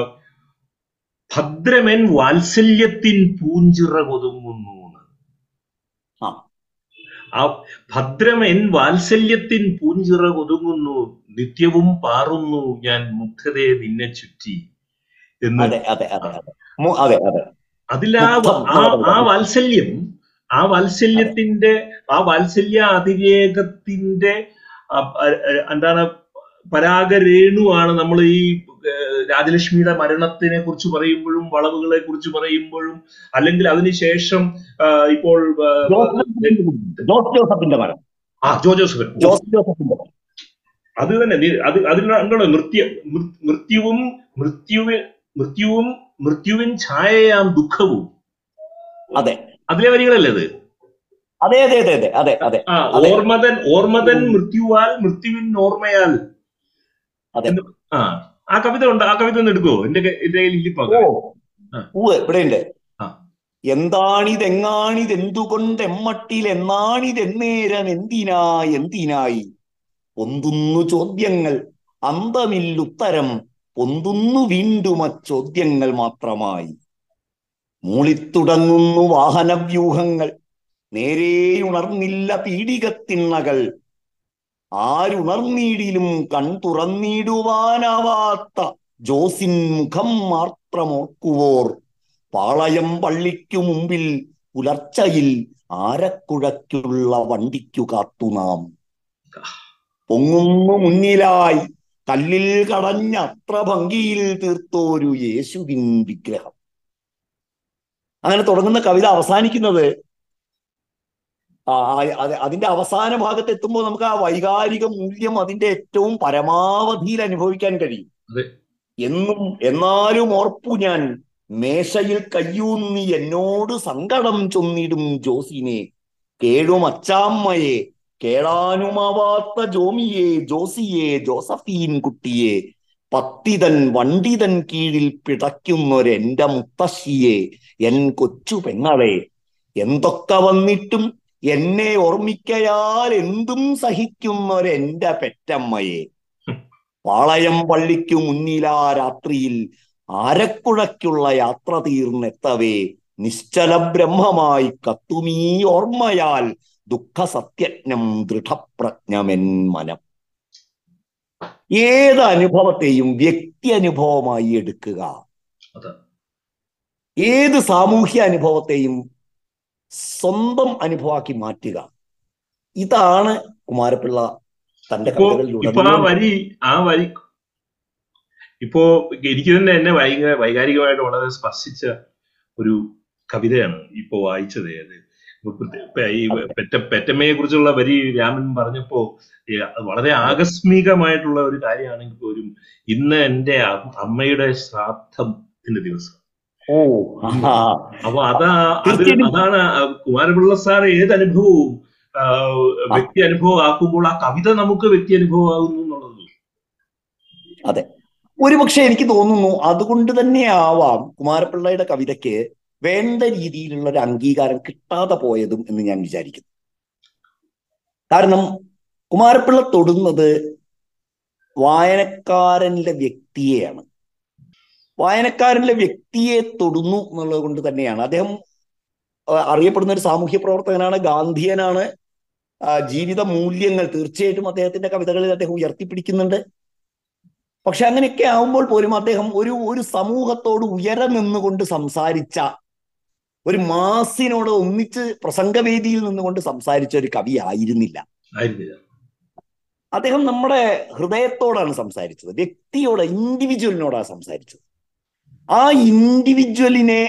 A: ഭദ്രമൻ വാത്സല്യത്തിൻ പൂഞ്ചിറ കൊതുങ്ങുന്നു എന്ന്.
B: ആ.
A: ആ ഭദ്രമൻ വാത്സല്യത്തിൻ പൂഞ്ചിറ കൊതുങ്ങുന്നു നിത്യവും പാറുന്നു ഞാൻ മുഗ്ധതയെ നിന്നെ ചുറ്റി എന്ന്
B: അതെ അതെ അതെ അതെ മു- അതെ അതെ
A: അതിൽ ആ
B: മുഗ്ധം
A: ആ
B: എന്നുള്ള
A: ആ വാത്സല്യം ആ വാത്സല്യത്തിന്റെ ആ വാത്സല്യ അതിരേകത്തിന്റെ ആ, ആ, എന്താണ് പരാഗരേണുവാണ് നമ്മൾ ഈ ഏഹ്, രാജലക്ഷ്മിയുടെ മരണത്തിനെ കുറിച്ച് പറയുമ്പോഴും വളവുകളെ കുറിച്ച് പറയുമ്പോഴും അല്ലെങ്കിൽ അതിനുശേഷം ആ, ഇപ്പോൾ ആ,
B: ജോസ് ജോസഫിന്റെ മരം
A: ആ ജോ ജോസഫൻ
B: ജോസ് ജോസഫിന്റെ മരം
A: അത് തന്നെ നി- അത് അതിലുണ്ടല്ലോ മൃത്യു മൃ- മൃത്യുവും മൃത്യുവി മൃത്യുവും മൃത്യുവിൻ ഛായയാം ദുഃഖവും
B: അതെ
A: അതിലെ വരികളല്ലേ അത്
B: അതെ അതെ അതെ അതെ അതെ അതെ
A: ആ
B: അതെ.
A: ഓർമ്മതൻ ഓർമ്മതൻ മൃത്യുവാൽ മൃത്യുവിൻ ഓർമ്മയാൽ
B: അതെ.
A: എന്ന് ആ ആ കവിത ഉണ്ട് ആ കവിത ഒന്ന് എടുക്കുവോ എന്റെ കൈ- എന്റെ കയ്യിൽ ഇല്ലിപ്പോ
B: ഓ
A: ആ.
B: ഉവ് ഇവിടെയുണ്ട്
A: ആ.
B: എന്താണിതെങ്ങാണിതെന്തുകൊണ്ട് എമ്മട്ടിൽ എന്നാണിതെന്നേരം എന്തിനായി എന്തിനായി പൊന്തുന്നു ചോദ്യങ്ങൾ അന്തമില്ലുത്തരം പൊന്തുന്നു വീണ്ടും ആ ചോദ്യങ്ങൾ മാത്രമായി മൂളിത്തുടങ്ങുന്നു വാഹനവ്യൂഹങ്ങൾ നേരെയുണർന്നില്ല പീഡികത്തിണ്ണകൾ ആരുണർന്നീടിലും കൺ തുറന്നിടുവാനാവാത്ത ജോസിൻ മുഖം മാത്രമോർക്കുവോർ പാളയം പള്ളിക്കു മുമ്പിൽ പുലർച്ചയിൽ ആരക്കുഴയ്ക്കുള്ള വണ്ടിക്കു കാത്തു നാം പൊങ്ങുന്നു മുന്നിലായി കല്ലിൽ കടഞ്ഞ അത്ര ഭംഗിയിൽ തീർത്തോരു യേശുവിൻ വിഗ്രഹം അങ്ങനെ തുടങ്ങുന്ന കവിത അവസാനിക്കുന്നത് ആ, ആ- അത് അതിന്റെ അവസാന ഭാഗത്ത് എത്തുമ്പോൾ നമുക്ക് ആ വൈകാരിക മൂല്യം അതിന്റെ ഏറ്റവും പരമാവധിയിൽ അനുഭവിക്കാൻ കഴിയും
A: അതെ.
B: എന്നും എന്നാലും ഓർപ്പു ഞാൻ മേശയിൽ കയ്യൂന്നി എന്നോട് സങ്കടം ചൊന്നിടും ജോസിനെ കേഴും അച്ചാമ്മയെ കേളാനുമാവാത്ത ജോമിയെ ജോസിയെ ജോസഫീൻ കുട്ടിയെ പത്തിതൻ വണ്ടിതൻ കീഴിൽ പിടയ്ക്കുന്നൊരെന്റെ മുത്തശ്ശിയെ എൻ കൊച്ചു പെങ്ങളെ എന്തൊക്കെ വന്നിട്ടും എന്നെ ഓർമ്മിക്കയാൽ എന്തും സഹിക്കുന്നൊരെന്റെ പെറ്റമ്മയെ പാളയം പള്ളിക്കു മുന്നിലാ രാത്രിയിൽ ആരക്കുഴയ്ക്കുള്ള യാത്ര തീർന്നെത്തവേ നിശ്ചല ബ്രഹ്മമായി കത്തുമീ ഓർമ്മയാൽ ദുഃഖസത്യജ്ഞം ദൃഢപ്രജ്ഞമെൻ മനം ഏത് അനുഭവത്തെയും വ്യക്തി അനുഭവമായി എടുക്കുക
A: അതെ.
B: ഏത് സാമൂഹ്യ അനുഭവത്തെയും സ്വന്തം അനുഭവമാക്കി മാറ്റുക ഇതാണ് കുമാരപിള്ള തന്റെ
A: ഇപ്പോ ഇപ്പൊ ആ
B: കവിതകളിലുടനീളം
A: വരി ആ വരി ഇപ്പോ എനിക്ക് തന്നെ എന്നെ ഭയങ്കര വൈകാരികമായിട്ട് വളരെ സ്പർശിച്ച ഒരു കവിതയാണ് ഇപ്പോ വായിച്ചത് അത് ഇപ്പൊ പ്രത്യേക- ഇപ്പൊ ഈ പെറ്റ പെറ്റമ്മയെ കുറിച്ചുള്ള വരി രാമൻ പറഞ്ഞപ്പോ ഈ വളരെ ആകസ്മികമായിട്ടുള്ള ഒരു കാര്യമാണെങ്കിൽ പോലും ഇന്ന് എന്റെ അ- അമ്മയുടെ ശ്രാദ്ധത്തിന്റെ ദിവസം
B: ഓ ആ
A: അപ്പൊ അതാ അത്
B: തീർച്ചയായും.
A: അതാണ് ആ കുമാരപിള്ള സാർ ഏത് അനുഭവവും ആ, വ്യക്തി അനുഭവം ആക്കുമ്പോൾ ആ കവിത നമുക്ക് വ്യക്തി അനുഭവം ആകുന്നു എന്നുള്ളത്
B: ഒരുപക്ഷെ എനിക്ക് തോന്നുന്നു അതുകൊണ്ട് തന്നെ ആവാം കുമാരപിള്ളയുടെ കവിതയ്ക്ക് വേണ്ട രീതിയിലുള്ള ഒരു അംഗീകാരം കിട്ടാതെ പോയതും എന്ന് ഞാൻ വിചാരിക്കുന്നു കാരണം കുമാരപിള്ള തൊടുന്നത് വായനക്കാരനിലെ വ്യക്തിയെയാണ് വായനക്കാരനിലെ വ്യക്തിയെ തൊടുന്നു എന്നുള്ളത് കൊണ്ട് തന്നെയാണ് അദ്ദേഹം ആ, അറിയപ്പെടുന്ന ഒരു സാമൂഹ്യ പ്രവർത്തകനാണ് ഗാന്ധിയനാണ് ആ, ജീവിത മൂല്യങ്ങൾ തീർച്ചയായിട്ടും അദ്ദേഹത്തിന്റെ കവിതകളിൽ അദ്ദേഹം ഉയർത്തിപ്പിടിക്കുന്നുണ്ട് പക്ഷെ അങ്ങനെയൊക്കെ ആവുമ്പോൾ പോലും അദ്ദേഹം ഒരു ഒരു സമൂഹത്തോട് ഉയരെ നിന്നുകൊണ്ട് സംസാരിച്ച ഒരു മാസിനോട് ഒന്നിച്ച് പ്രസംഗവേദിയിൽ നിന്നുകൊണ്ട് സംസാരിച്ച ഒരു കവി ആയിരുന്നില്ല
A: ആയിരുന്നില്ല
B: അദ്ദേഹം നമ്മുടെ ഹൃദയത്തോടാണ് സംസാരിച്ചത് വ്യക്തിയോട് ഇൻഡിവിജ്വലിനോടാണ് സംസാരിച്ചത് ആ ഇൻഡിവിജ്വലിനെ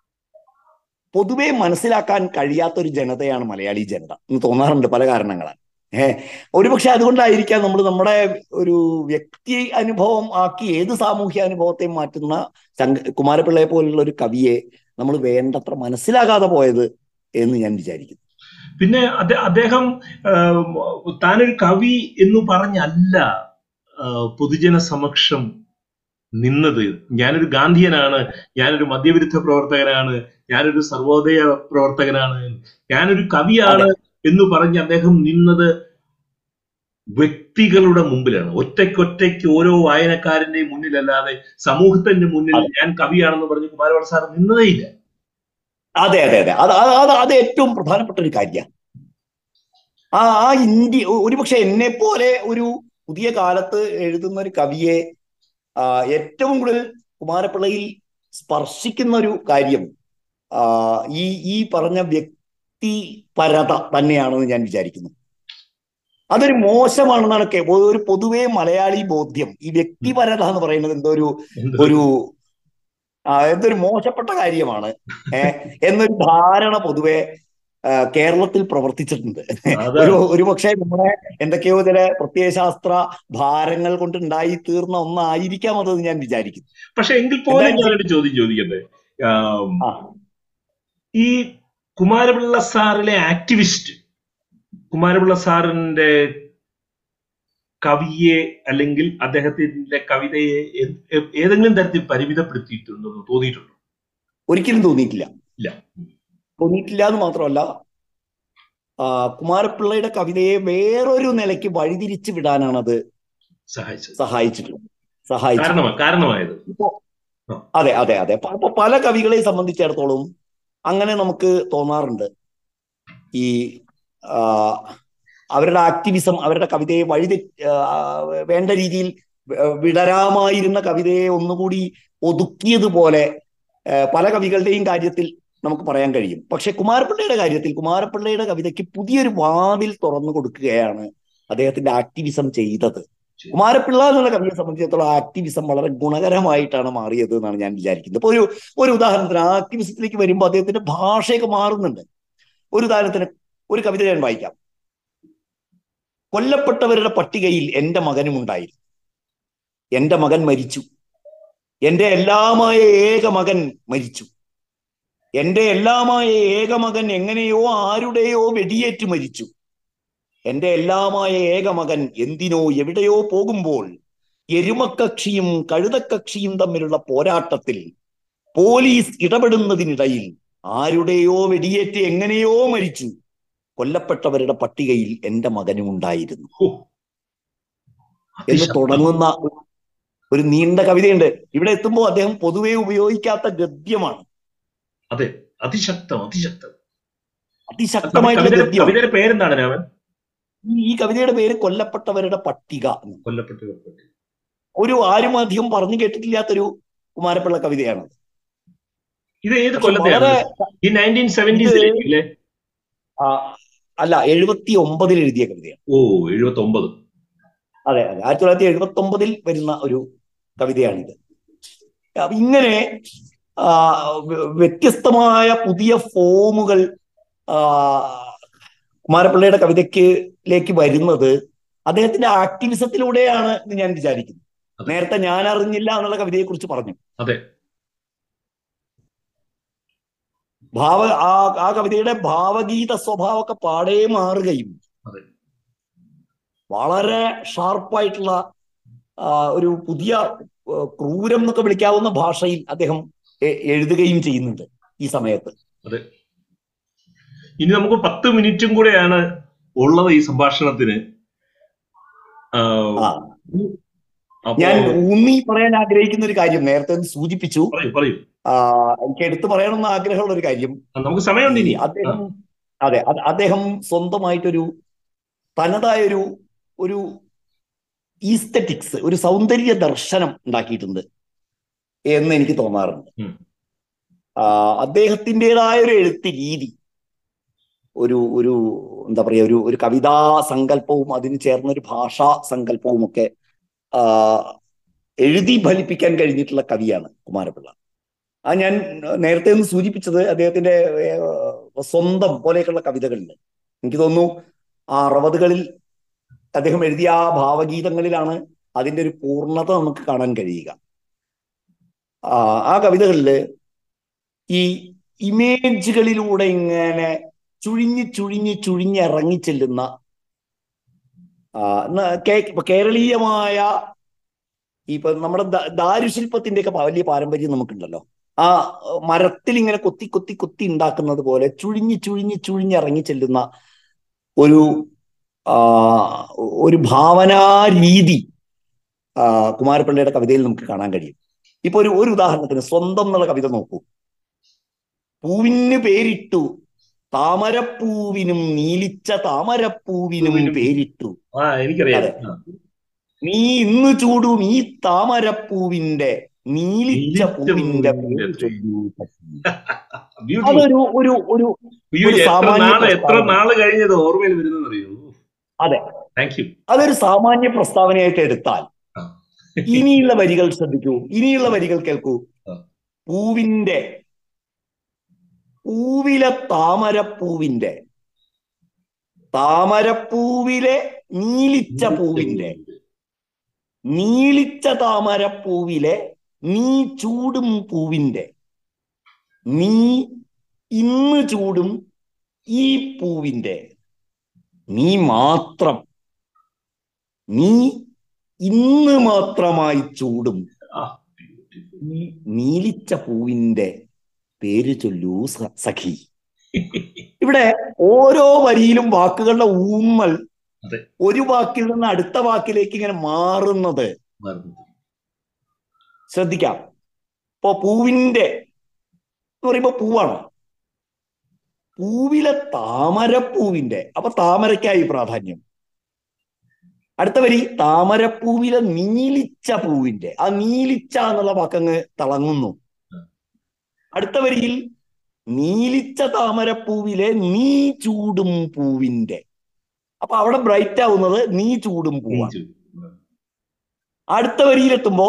B: പൊതുവെ മനസ്സിലാക്കാൻ കഴിയാത്ത ഒരു ജനതയാണ് മലയാളി ജനത എന്ന് തോന്നാറുണ്ട് പല കാരണങ്ങളാൽ ഏഹ് ഒരുപക്ഷെ അതുകൊണ്ടായിരിക്കാം നമ്മൾ നമ്മുടെ ഒരു വ്യക്തി അനുഭവം ആക്കി ഏത് സാമൂഹ്യ അനുഭവത്തെയും മാറ്റുന്ന ശങ്ക കുമാരപിള്ളയെ പോലുള്ള ഒരു കവിയെ നമ്മൾ വേണ്ടത്ര മനസ്സിലാകാതെ പോയത് എന്ന് ഞാൻ വിചാരിക്കുന്നു
A: പിന്നെ അദ്ദേ- അദ്ദേഹം ആം, താനൊരു കവി എന്ന് പറഞ്ഞല്ല ആ, പൊതുജന സമക്ഷം നിന്നത് ഞാനൊരു ഗാന്ധിയനാണ് ഞാനൊരു മദ്യവിരുദ്ധ പ്രവർത്തകനാണ് ഞാനൊരു സർവോദയ പ്രവർത്തകനാണ് ഞാനൊരു കവിയാണ് എന്ന് പറഞ്ഞ് അദ്ദേഹം നിന്നത് വ്യക്തികളുടെ മുമ്പിലാണ് ഒറ്റയ്ക്കൊറ്റയ്ക്ക് ഓരോ വായനക്കാരന്റെയും മുന്നിലല്ലാതെ സമൂഹത്തിന്റെ മുന്നിൽ
B: അതെ.
A: ഞാൻ കവിയാണെന്ന് പറഞ്ഞ് കുമാരവാള സാർ നിന്നതേയില്ല
B: അതെ അതെ അതെ അത് അത് അത് അത് ഏറ്റവും പ്രധാനപ്പെട്ട ഒരു കാര്യമാണ് ആ ആ ഇന്ത്യ ഒരുപക്ഷെ എന്നെ പോലെ ഒരു പുതിയ കാലത്ത് എഴുതുന്ന ഒരു കവിയെ ആ, ഏറ്റവും കൂടുതൽ കുമാരപിള്ളയിൽ സ്പർശിക്കുന്ന ഒരു കാര്യം ആ, ഈ ഈ പറഞ്ഞ വ്യക്തിപരത തന്നെയാണെന്ന് ഞാൻ വിചാരിക്കുന്നു അതൊരു മോശമാണെന്നാണ് കെ- ഒരു പൊതുവേ മലയാളി ബോധ്യം ഈ വ്യക്തിപരത എന്ന് പറയുന്നത് എന്തോ ഒരു
A: എന്ത്
B: ഒരു ആ, എന്തൊരു മോശപ്പെട്ട കാര്യമാണ് ഏ, എന്നൊരു ധാരണ പൊതുവെ ആ, കേരളത്തിൽ പ്രവർത്തിച്ചിട്ടുണ്ട്
A: അതാണ്
B: ഒരു ഒരു പക്ഷേ നമ്മുടെ എന്തൊക്കെയോ ചില പ്രത്യയശാസ്ത്ര ഭാരങ്ങൾ കൊണ്ട് ഉണ്ടായി തീർന്ന ഒന്നായിരിക്കാം അതെന്ന് ഞാൻ വിചാരിക്കുന്നു
A: പക്ഷെ എങ്കിൽ പോലും
B: എന്തായാലും
A: ഞാനൊരു ചോദ്യം ചോദിക്കട്ടെ ആം,
B: ആ
A: ഈ കുമാരപിള്ള സാറിലെ ആക്ടിവിസ്റ്റ് കുമാരപിള്ള സാറിന്റെ കവിയെ അല്ലെങ്കിൽ അദ്ദേഹത്തിന്റെ കവിതയെ ഏ- ഏ- ഏതെങ്കിലും തരത്തിൽ പരിമിതപ്പെടുത്തിയിട്ടുണ്ടെന്ന് തോന്നിയിട്ടുണ്ടോ
B: ഒരിക്കലും തോന്നിയിട്ടില്ല
A: ഇല്ല
B: തോന്നിയിട്ടില്ല എന്ന് മാത്രമല്ല ആ, കുമാരപിള്ളയുടെ കവിതയെ വേറൊരു നിലയ്ക്ക് വഴിതിരിച്ചു വിടാനാണ് അത്
A: സഹായിച്ചത്
B: സഹായിച്ചിട്ടുള്ളത് സഹായിച്ചു
A: കാരണമാ കാരണമായത്
B: ഇപ്പോ അതെ അതെ അതെ പ- അപ്പൊ പല കവികളെ സംബന്ധിച്ചിടത്തോളം അങ്ങനെ നമുക്ക് തോന്നാറുണ്ട് ഈ ആ, അവരുടെ ആക്ടിവിസം അവരുടെ കവിതയെ വഴി വേണ്ട രീതിയിൽ വ- വിടരാമായിരുന്ന കവിതയെ ഒന്നുകൂടി ഒതുക്കിയതുപോലെ ആ, പല കവികളുടെയും കാര്യത്തിൽ നമുക്ക് പറയാൻ കഴിയും പക്ഷെ കുമാരപിള്ളയുടെ കാര്യത്തിൽ കുമാരപിള്ളയുടെ കവിതയ്ക്ക് പുതിയൊരു വാതിൽ തുറന്നു കൊടുക്കുകയാണ് അദ്ദേഹത്തിന്റെ ആക്ടിവിസം ചെയ്തത് കുമാരപിള്ള എന്നുള്ള കവിയെ സംബന്ധിച്ചിടത്തോളം ആക്ടിവിസം വളരെ ഗുണകരമായിട്ടാണ് മാറിയത് എന്നാണ് ഞാൻ വിചാരിക്കുന്നത് ഇപ്പൊ ഒരു ഒരു ഉദാഹരണത്തിന് ആക്ടിവിസത്തിലേക്ക് വരുമ്പോൾ അദ്ദേഹത്തിന്റെ ഭാഷയൊക്കെ മാറുന്നുണ്ട് ഒരു ഉദാഹരണത്തിന് ഒരു കവിത ഞാൻ വായിക്കാം കൊല്ലപ്പെട്ടവരുടെ പട്ടികയിൽ എന്റെ മകനും ഉണ്ടായിരുന്നു എന്റെ മകൻ മരിച്ചു എന്റെ എല്ലാമായ ഏക മകൻ മരിച്ചു എന്റെ എല്ലാമായ ഏക മകൻ എങ്ങനെയോ ആരുടെയോ വെടിയേറ്റ് മരിച്ചു എന്റെ എല്ലാമായ ഏക മകൻ എന്തിനോ എവിടെയോ പോകുമ്പോൾ എരുമക്കക്ഷിയും കഴുതക്കക്ഷിയും തമ്മിലുള്ള പോരാട്ടത്തിൽ പോലീസ് ഇടപെടുന്നതിനിടയിൽ ആരുടെയോ വെടിയേറ്റ് എങ്ങനെയോ മരിച്ചു കൊല്ലപ്പെട്ടവരുടെ പട്ടികയിൽ എന്റെ മകനും ഉണ്ടായിരുന്നു
A: ഹോ.
B: എന്ന്
A: അതിശക്തം.
B: തുടങ്ങുന്ന ഒരു നീണ്ട കവിതയുണ്ട് ഇവിടെ എത്തുമ്പോൾ അദ്ദേഹം പൊതുവെ ഉപയോഗിക്കാത്ത ഗദ്യമാണ്
A: അതെ അതിശക്തം അതിശക്തം
B: അതിശക്തമായിട്ടുള്ള
A: കവിതയുടെ
B: ഗദ്യം
A: കവിതയുടെ പേരെന്താണ് രാമൻ
B: ഈ- ഈ കവിതയുടെ പേര് കൊല്ലപ്പെട്ടവരുടെ പട്ടിക എന്ന്.
A: കൊല്ലപ്പെട്ടവർ
B: ഒരു ആരും അധികം പറഞ്ഞു കേട്ടിട്ടില്ലാത്തൊരു കുമാരപ്പിള്ള കവിതയാണ്
A: ഇത് ഏത്
B: പക്ഷെ
A: കൊല്ലത്തെയാണ്
B: വളരെ
A: ഈ നയൻറ്റീൻ സെവന്റീസിലേക്ക് അല്ലേ
B: ആ, അല്ല എഴുപത്തി ഒമ്പതിൽ എഴുതിയ കവിതയാണ്
A: ഓ എഴുപത്തി ഒമ്പത്
B: അതെ അതെ ആയിരത്തി തൊള്ളായിരത്തി എഴുപത്തി ഒമ്പതിൽ വരുന്ന ഒരു കവിതയാണിത് അപ്പൊ ഇങ്ങനെ ആ, വ്യ- വ്യത്യസ്തമായ പുതിയ ഫോമുകൾ ആ, കുമാരപിള്ളയുടെ കവിതയ്ക്ക് വരുന്നത് അദ്ദേഹത്തിന്റെ ആക്ടിവിസത്തിലൂടെയാണ് എന്ന് ഞാൻ വിചാരിക്കുന്നു
A: അതെ.
B: നേരത്തെ ഞാൻ അറിഞ്ഞില്ല എന്നുള്ള കവിതയെ കുറിച്ച് പറഞ്ഞു
A: അതെ
B: ഭാവ ആ ആ കവിതയുടെ ഭാവഗീത സ്വഭാവമൊക്കെ പാടേ മാറുകയും
A: അതെ.
B: വളരെ ഷാർപ്പായിട്ടുള്ള ആ, ഒരു പുതിയ ആ, ക്രൂരം എന്നൊക്കെ വിളിക്കാവുന്ന ഭാഷയിൽ അദ്ദേഹം എ- എഴുതുകയും ചെയ്യുന്നുണ്ട് ഈ സമയത്ത്
A: ഇനി നമുക്ക് പത്ത് മിനിറ്റും കൂടെയാണ് ഉള്ളത് ഈ സംഭാഷണത്തിന് ആ,
B: ആ
A: അപ്പോ
B: ഞാൻ ഊന്നി പറയാൻ ആഗ്രഹിക്കുന്ന ഒരു കാര്യം നേരത്തെ ഒന്ന് സൂചിപ്പിച്ചു
A: പറയൂ പറയൂ
B: ആ, എനിക്ക് എടുത്തു പറയണമെന്ന് ആഗ്രഹമുള്ള ഒരു കാര്യം
A: ആ, നമുക്ക് സമയമുണ്ട് ഇനി
B: അദ്ദേഹം അതെ അത് അദ്ദേഹം സ്വന്തമായിട്ടൊരു തനതായൊരു ഒരു ഈസ്തറ്റിക്സ് ഒരു സൗന്ദര്യ ദർശനം ഉണ്ടാക്കിയിട്ടുണ്ട് എന്ന് എനിക്ക് തോന്നാറുണ്ട്
A: ഉം.
B: ആ, അദ്ദേഹത്തിൻ്റെതായ ഒരു എഴുത്ത് രീതി ഒരു ഒരു എന്താ പറയുക ഒരു ഒരു കവിതാ സങ്കല്പവും അതിന് ചേർന്ന ഒരു ഭാഷാ സങ്കല്പവും ഒക്കെ ആ, എഴുതി ഫലിപ്പിക്കാൻ കഴിഞ്ഞിട്ടുള്ള കവിയാണ് കുമാരപിള്ള ആ ഞാൻ നേരത്തെ ഒന്ന് സൂചിപ്പിച്ചത് അദ്ദേഹത്തിന്റെ ഏഹ്, സ്വന്തം പോലെയൊക്കെയുള്ള കവിതകളുണ്ട് എനിക്ക് തോന്നുന്നു ആ അറുപതുകളിൽ അദ്ദേഹം എഴുതിയ ആ ഭാവഗീതങ്ങളിലാണ് അതിന്റെ ഒരു പൂർണ്ണത നമുക്ക് കാണാൻ കഴിയുക ആ ആ കവിതകളില് ഈ ഇമേജുകളിലൂടെ ഇങ്ങനെ ചുഴിഞ്ഞ് ചുഴിഞ്ഞ് ചുഴിഞ്ഞ് ഇറങ്ങിച്ചെല്ലുന്ന ആ, ന- കേ- ഇപ്പൊ കേരളീയമായ ഇപ്പൊ നമ്മുടെ ദ- ദാരുശില്പത്തിന്റെ ഒക്കെ വലിയ പാരമ്പര്യം നമുക്കുണ്ടല്ലോ ആ മരത്തിൽ ഇങ്ങനെ കൊത്തി കൊത്തി കൊത്തി ഉണ്ടാക്കുന്നത് പോലെ ചുഴിഞ്ഞ് ചുഴിഞ്ഞ് ചുഴിഞ്ഞ് ഇറങ്ങി ചെല്ലുന്ന ഒരു ആ, ഒരു ഭാവനാ രീതി ആ, കുമാരപിള്ളയുടെ കവിതയിൽ നമുക്ക് കാണാൻ കഴിയും ഇപ്പൊ ഒരു ഒരു ഉദാഹരണത്തിന് സ്വന്തം എന്നുള്ള കവിത നോക്കൂ പൂവിന് പേരിട്ടു താമരപ്പൂവിനും നീലിച്ച താമരപ്പൂവിനും
A: പൂവിനും.
B: പേരിട്ടു
A: ആ എനിക്കറിയാം
B: അതെ.
A: ആ,
B: നീ ഇന്ന് ചൂടും ഈ താമരപ്പൂവിന്റെ നീലിച്ച
A: നീലിച്ച
B: പൂവിന്റെ
A: പൂവിന്റെ
B: പേര് ചൊല്ലൂ സഖി.
A: beautiful.
B: അതൊരു ഒരു ഒരു
A: അയ്യോ,
B: ഒരു
A: എത്ര
B: സാമാന്യ
A: നാള് എത്ര
B: പ്രസ്താവന.
A: നാള് കഴിഞ്ഞത് ഓർമ്മയിൽ വരുന്നത് അറിയോ
B: അതെ
A: താങ്ക് യു
B: അതൊരു സാമാന്യ പ്രസ്താവനയായിട്ട് എടുത്താൽ
A: ആ.
B: ഇനിയുള്ള വരികൾ ശ്രദ്ധിക്കൂ ഇനിയുള്ള വരികൾ കേൾക്കൂ
A: ആ.
B: പൂവിന്റെ പൂവിലെ താമരപ്പൂവിന്റെ താമരപ്പൂവിലെ നീലിച്ച പൂവിന്റെ നീലിച്ച താമരപ്പൂവിലെ നീ ചൂടും പൂവിന്റെ നീ ഇന്ന് ചൂടും ഈ പൂവിന്റെ നീ മാത്രം നീ ഇന്ന് മാത്രമായി ചൂടും
A: ആ beautiful.
B: ഈ നീലിച്ച പൂവിന്റെ പേര് ചൊല്ലൂ സ- സഖി ഇവിടെ ഓരോ വരിയിലും വാക്കുകളുടെ ഊന്നൽ
A: അതെ.
B: ഒരു വാക്കിൽ നിന്ന് അടുത്ത വാക്കിലേക്ക് ഇങ്ങനെ മാറുന്നത്
A: മറന്നു.
B: ശ്രദ്ധിക്കാം ഇപ്പൊ പൂവിന്റെ എന്ന് പറയുമ്പോ പൂവാണ് പൂവിലെ താമരപ്പൂവിന്റെ അപ്പൊ താമരയ്ക്കായി പ്രാധാന്യം അടുത്ത വരി താമരപ്പൂവിലെ നീലിച്ച പൂവിന്റെ ആ നീലിച്ച എന്നുള്ള വാക്കങ്ങ് തിളങ്ങുന്നു അടുത്ത വരിയിൽ നീലിച്ച താമരപ്പൂവിലെ നീ ചൂടും പൂവിന്റെ അപ്പൊ അവിടെ ബ്രൈറ്റ് ആവുന്നത് നീ ചൂടും പൂവാണ്
A: നീച്ചു.
B: അടുത്ത വരിയിലെത്തുമ്പോ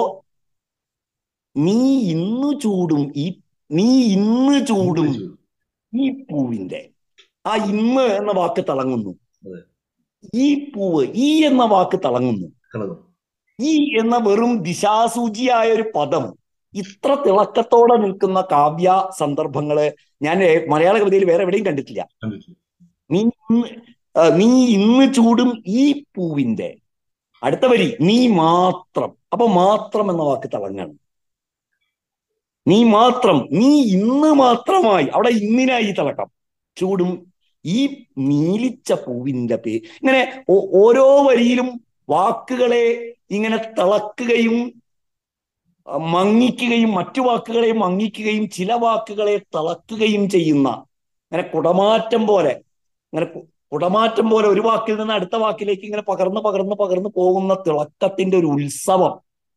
B: നീ ഇന്ന് ചൂടും ഈ നീ ഇന്ന് ചൂടും
A: നീച്ചു.
B: ഈ പൂവിന്റെ ആ ഇന്ന് എന്ന വാക്ക് തിളങ്ങുന്നു
A: അതെ.
B: ഈ പൂവ് ഈ എന്ന വാക്ക് തിളങ്ങുന്നു
A: കളകം.
B: ഈ എന്ന വെറും ദിശാസൂചിയായ ഒരു പദം ഇത്ര തിളക്കത്തോടെ നിൽക്കുന്ന കാവ്യ സന്ദർഭങ്ങള് ഞാൻ ഏ- മലയാള കവിതയിൽ വേറെ എവിടെയും കണ്ടിട്ടില്ല
A: കണ്ടിട്ടില്ല.
B: നീ ഇന്ന് ആ, നീ ഇന്ന് ചൂടും ഈ പൂവിന്റെ അടുത്ത വരി നീ മാത്രം അപ്പൊ മാത്രം എന്ന വാക്ക് തിളങ്ങാണ് നീ മാത്രം നീ ഇന്ന് മാത്രമായി അവിടെ ഇന്നിനായി തിളക്കം ചൂടും ഈ നീലിച്ച പൂവിന്റെ പേ ഇങ്ങനെ ഓ- ഓരോ വരിയിലും വാക്കുകളെ ഇങ്ങനെ തിളക്കുകയും ആ, മങ്ങിക്കുകയും മറ്റു വാക്കുകളെ മങ്ങിക്കുകയും ചില വാക്കുകളെ തിളക്കുകയും ചെയ്യുന്ന അങ്ങനെ കുടമാറ്റം പോലെ അങ്ങനെ കു- കുടമാറ്റം പോലെ ഒരു വാക്കിൽ നിന്ന് അടുത്ത വാക്കിലേക്ക് ഇങ്ങനെ പകർന്ന് പകർന്ന് പകർന്ന് പോകുന്ന തിളക്കത്തിന്റെ ഒരു ഉത്സവം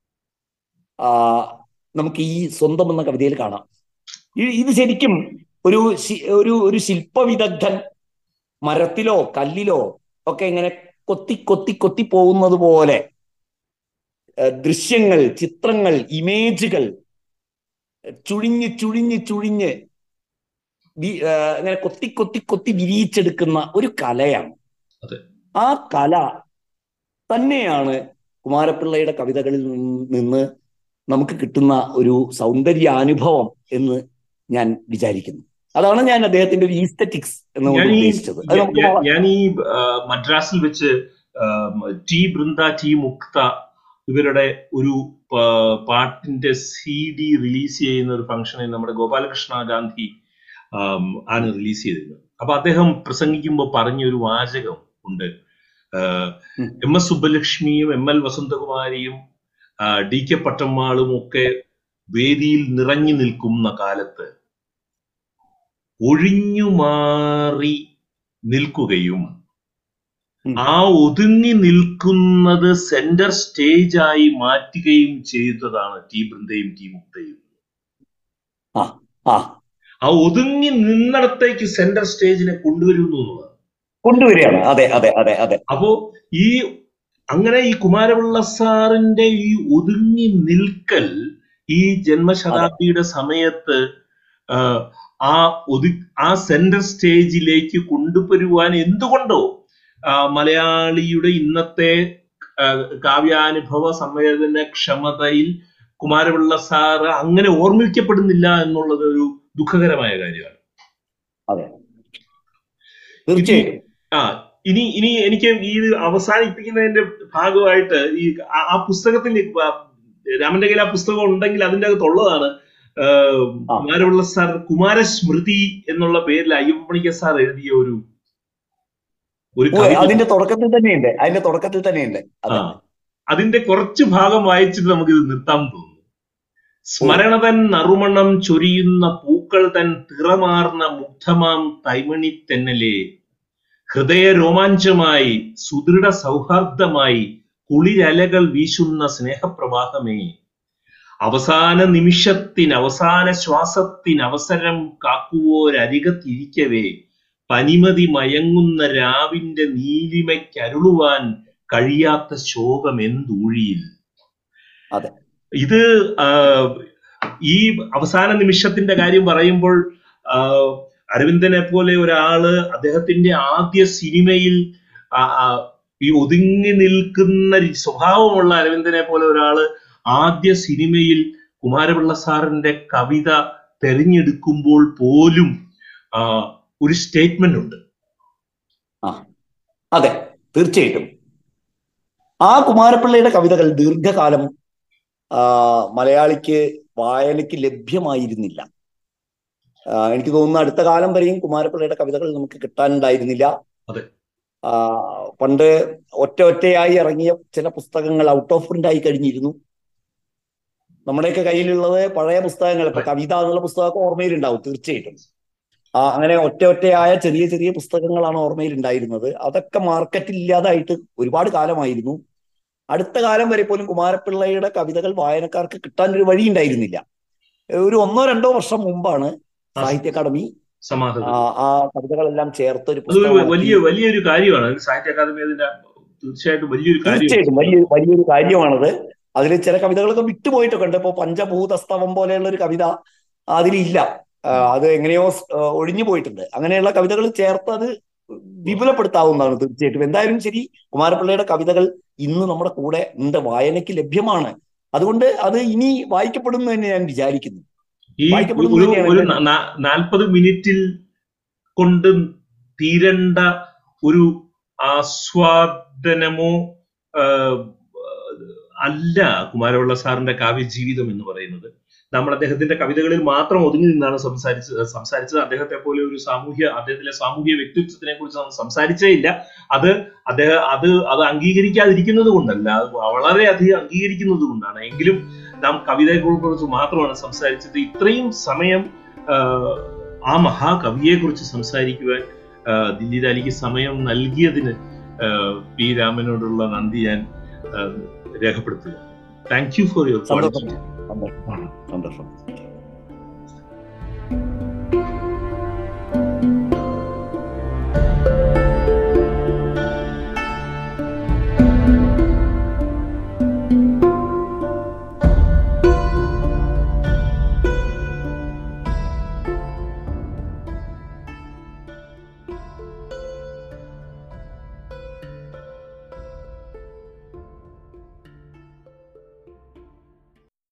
B: ആ നമുക്ക് ഈ സ്വന്തം എന്ന കവിതയിൽ കാണാം ഈ- ഇത് ശരിക്കും ഒരു ശി- ഒരു ഒരു ശില്പവിദഗ്ധൻ മരത്തിലോ കല്ലിലോ ഒക്കെ ഇങ്ങനെ കൊത്തി കൊത്തി കൊത്തി പോകുന്നത് പോലെ ഏഹ് ദൃശ്യങ്ങൾ ചിത്രങ്ങൾ ഇമേജുകൾ ചുഴിഞ്ഞ് ചുഴിഞ്ഞ് ചുഴിഞ്ഞ് വി- ഏഹ് ഇങ്ങനെ കൊത്തി കൊത്തി കൊത്തി വിരിയിച്ചെടുക്കുന്ന ഒരു കലയാണ്
A: അതെ.
B: ആ കല തന്നെയാണ് കുമാരപിള്ളയുടെ കവിതകളിൽ നിന്ന് നിന്ന് നമുക്ക് കിട്ടുന്ന ഒരു സൗന്ദര്യാനുഭവം എന്ന് ഞാൻ വിചാരിക്കുന്നു അതാണ് ഞാൻ അദ്ദേഹത്തിന്റെ ഒരു ഈസ്തറ്റിക്സ് എന്നുകൊണ്ട്
A: ഞാൻ ഈ
B: ഉദ്ദേശിച്ചത് അത് നമുക്ക്
A: ഞാൻ-
B: വള-
A: ഞാൻ ഈ ആ, മദ്രാസിൽ വെച്ച് ആ, ടി ബൃന്ദ ടി മുക്ത ഇവരുടെ ഒരു പ- പാട്ടിന്റെ സി ഡി റിലീസ് ചെയ്യുന്ന ഒരു ഫംഗ്ഷനിൽ നമ്മുടെ ഗോപാലകൃഷ്ണ ഗാന്ധി ആം, ആണ് റിലീസ് ചെയ്തിരുന്നത് അപ്പൊ അദ്ദേഹം പ്രസംഗിക്കുമ്പോൾ പറഞ്ഞ ഒരു വാചകം ഉണ്ട് ആ,
B: ഉം.
A: എം എസ് സുബ്ബലക്ഷ്മിയും എം എൽ വസന്തകുമാരിയും ആ, ഡി കെ പട്ടമ്മാളും ഒക്കെ വേദിയിൽ നിറഞ്ഞു നിൽക്കുന്ന കാലത്ത് ഒഴിഞ്ഞു മാറി നിൽക്കുകയും
B: ഉം.
A: ആ ഒതുങ്ങി നിൽക്കുന്നത് സെന്റർ സ്റ്റേജ് ആയി മാറ്റുകയും ചെയ്തതാണ് ടി ബൃന്ദയും ടി മുക്തയും
B: ആ
A: ആ ഒതുങ്ങി നിന്നിടത്തേക്ക് സെന്റർ സ്റ്റേജിനെ കൊണ്ടുവരുന്നു എന്നുള്ളതാണ്
B: കൊണ്ടുവരികയാണ് അതെ അതെ അതെ അതെ
A: അപ്പോ ഈ അങ്ങനെ ഈ കുമാരപിള്ള സാറിന്റെ ഈ ഒതുങ്ങി നിൽക്കൽ ഈ ജന്മശതാബ്ദിയുടെ സമയത്ത് ആ, ആ ഒതു ആ സെന്റർ സ്റ്റേജിലേക്ക് കൊണ്ടുവരുവാൻ എന്തുകൊണ്ടോ ആ, മലയാളിയുടെ ഇന്നത്തെ ആ, കാവ്യാനുഭവ സംവേദന ക്ഷമതയിൽ കുമാരപിള്ള സാറ് അങ്ങനെ ഓർമ്മിക്കപ്പെടുന്നില്ല എന്നുള്ളത് ഒരു ദുഃഖകരമായ കാര്യമാണ്
B: അതെ തീർച്ചയായും
A: ആ ഇനി ഇനി എനിക്ക് ഈ ഇത് അവസാനിപ്പിക്കുന്നതിന്റെ ഭാഗമായിട്ട് ഈ ആ- ആ പുസ്തകത്തിൽ രാമന്റെ കയ്യിൽ ആ പുസ്തകം ഉണ്ടെങ്കിൽ അതിന്റെ അകത്തുള്ളതാണ് ആ,
B: ആ.
A: കുമാരപിള്ള സാർ കുമാരസ്മൃതി എന്നുള്ള പേരിൽ അയ്യപ്പണിക്ക സാർ എഴുതിയ ഒരു ഒരു
B: ഓ,
A: കവിത
B: അതിന്റെ തുടക്കത്തിൽ തന്നെയുണ്ട് അതിന്റെ തുടക്കത്തിൽ തന്നെയുണ്ട്
A: ആ
B: അതെ
A: അതിന്റെ കുറച്ച് ഭാഗം വായിച്ചിട്ട് നമുക്ക് ഇത് നിർത്താൻ തോന്നുന്നു സ്മരണതൻ നറുമണം ചൊരിയുന്ന പൂക്കൾ തൻ തിറമാർന്ന മുഗ്ധമാം തൈമണി തെന്നലെ ഹൃദയ രോമാഞ്ചമായി സുദൃഢ സൗഹാർദ്ദമായി കുളിരലകൾ വീശുന്ന സ്നേഹപ്രവാഹമേ അവസാന നിമിഷത്തിന് അവസാന ശ്വാസത്തിന് അവസരം കാക്കുവോരരികത്തിരിക്കവേ പനിമതി മയങ്ങുന്ന രാവിന്റെ നീലിമയ്ക്കരുളുവാൻ കഴിയാത്ത ശോകം എന്തൂഴിയിൽ
B: അതെ.
A: ഇത് ആ, ഈ അവസാന നിമിഷത്തിന്റെ കാര്യം പറയുമ്പോൾ ആ, അരവിന്ദനെ പോലെ ഒരാള് അദ്ദേഹത്തിന്റെ ആദ്യ സിനിമയിൽ ആ, ആ, ഈ ഒതുങ്ങി നിൽക്കുന്ന രി- സ്വഭാവമുള്ള അരവിന്ദനെ പോലെ ഒരാള് ആദ്യ സിനിമയിൽ കുമാരപിള്ള സാറിന്റെ കവിത തെരഞ്ഞെടുക്കുമ്പോൾ പോലും ആ, ഒരു സ്റ്റേറ്റ്മെന്റ് ഉണ്ട്
B: അതെ തീർച്ചയായിട്ടും ആ കുമാരപിള്ളയുടെ കവിതകൾ ദീർഘകാലം ആ, മലയാളിക്ക് വായനയ്ക്ക് ലഭ്യമായിരുന്നില്ല ആ, എനിക്ക് തോന്നുന്നു അടുത്ത കാലം വരെയും കുമാരപിള്ളയുടെ കവിതകൾ നമുക്ക് കിട്ടാനുണ്ടായിരുന്നില്ല
A: അതെ.
B: ആ, പണ്ട് ഒറ്റ ഒറ്റയായി ഇറങ്ങിയ ചില പുസ്തകങ്ങൾ ഔട്ട് ഓഫ് പ്രിന്റ് ആയി കഴിഞ്ഞിരുന്നു നമ്മുടെയൊക്കെ കയ്യിലുള്ളത് പഴയ പുസ്തകങ്ങൾ ഇപ്പൊ കവിത എന്നുള്ള പുസ്തകമൊക്കെ ഓർമ്മയിലുണ്ടാവും തീർച്ചയായിട്ടും ആ അങ്ങനെ ഒറ്റ ഒറ്റയായ ചെറിയ ചെറിയ പുസ്തകങ്ങളാണ് ഓർമ്മയിൽ ഉണ്ടായിരുന്നത് അതൊക്കെ മാർക്കറ്റിൽ ഇല്ലാതായിട്ട് ഒരുപാട് കാലമായിരുന്നു അടുത്ത കാലം വരെ പോലും കുമാരപിള്ളയുടെ കവിതകൾ വായനക്കാർക്ക് കിട്ടാൻ ഒരു വഴി ഉണ്ടായിരുന്നില്ല ഒരു ഒന്നോ രണ്ടോ വർഷം മുമ്പാണ് സാഹിത്യ അക്കാദമി
A: സമാധാനം
B: ആ ആ കവിതകളെല്ലാം ചേർത്ത് ഒരു
A: അതൊരു
B: പുസ്തകം
A: വലിയ വലിയൊരു കാര്യമാണ് അത് സാഹിത്യ അക്കാദമി അതിന്റെ തീർച്ചയായിട്ടും വലിയൊരു കാര്യം
B: തീർച്ചയായിട്ടും വലിയ വലിയൊരു കാര്യമാണത് അതിൽ ചില കവിതകളൊക്കെ വിട്ടുപോയിട്ടൊക്കെ ഉണ്ട് ഇപ്പൊ പഞ്ചഭൂതസ്തവം പോലെയുള്ള ഒരു കവിത അതിലില്ല ആ, അത് എങ്ങനെയോ സ്- ആ, ഒഴിഞ്ഞു പോയിട്ടുണ്ട് അങ്ങനെയുള്ള കവിതകൾ ചേർത്ത് അത് വിപുലപ്പെടുത്താവുന്നതാണ് തീർച്ചയായിട്ടും എന്തായാലും ശരി കുമാരപിള്ളയുടെ കവിതകൾ ഇന്ന് നമ്മുടെ കൂടെ ഉണ്ട് വായനയ്ക്ക് ലഭ്യമാണ് അതുകൊണ്ട് അത് ഇനി വായിക്കപ്പെടും എന്ന് തന്നെ ഞാൻ വിചാരിക്കുന്നു
A: ഈ
B: വായിക്കപ്പെടുന്നത്
A: ഒരു
B: തന്നെയാണ്
A: ഒരു
B: എൻ്റെ-
A: നാ- നാൽപ്പത് മിനിറ്റിൽ കൊണ്ട് തീരണ്ട ഒരു ആസ്വാദനമോ ആ, അല്ല കുമാരപിള്ള സാറിന്റെ കാവ്യജീവിതം എന്ന് പറയുന്നത് നമ്മൾ അദ്ദേഹത്തിന്റെ കവിതകളിൽ മാത്രം ഒതുങ്ങി നിന്നാണ് സംസാരിച്ചത് സംസാരിച്ചത് അദ്ദേഹത്തെ പോലെ ഒരു സാമൂഹ്യ അദ്ദേഹത്തിലെ സാമൂഹ്യ വ്യക്തിത്വത്തിനെ കുറിച്ച് നമ്മൾ സംസാരിച്ചേ ഇല്ല അത് അദ്ദേഹം അത് അത് അംഗീകരിക്കാതിരിക്കുന്നത് കൊണ്ടല്ല അത് വളരെയധികം അംഗീകരിക്കുന്നത് കൊണ്ടാണ് എങ്കിലും നാം കവിതയെ കുറിച്ച് മാത്രമാണ് സംസാരിച്ചത് ഇത്രയും സമയം ആ, ആ മഹാകവിയെ കുറിച്ച് സംസാരിക്കുവാൻ ആ, ദില്ലി ദാലിക്ക് സമയം നൽകിയതിന് ആ, പി രാമനോടുള്ള നന്ദി ഞാൻ ആ, രേഖപ്പെടുത്തുക താങ്ക് യു ഫോർ യുവർ
B: സന്തോഷം സന്തോഷം സന്തോഷം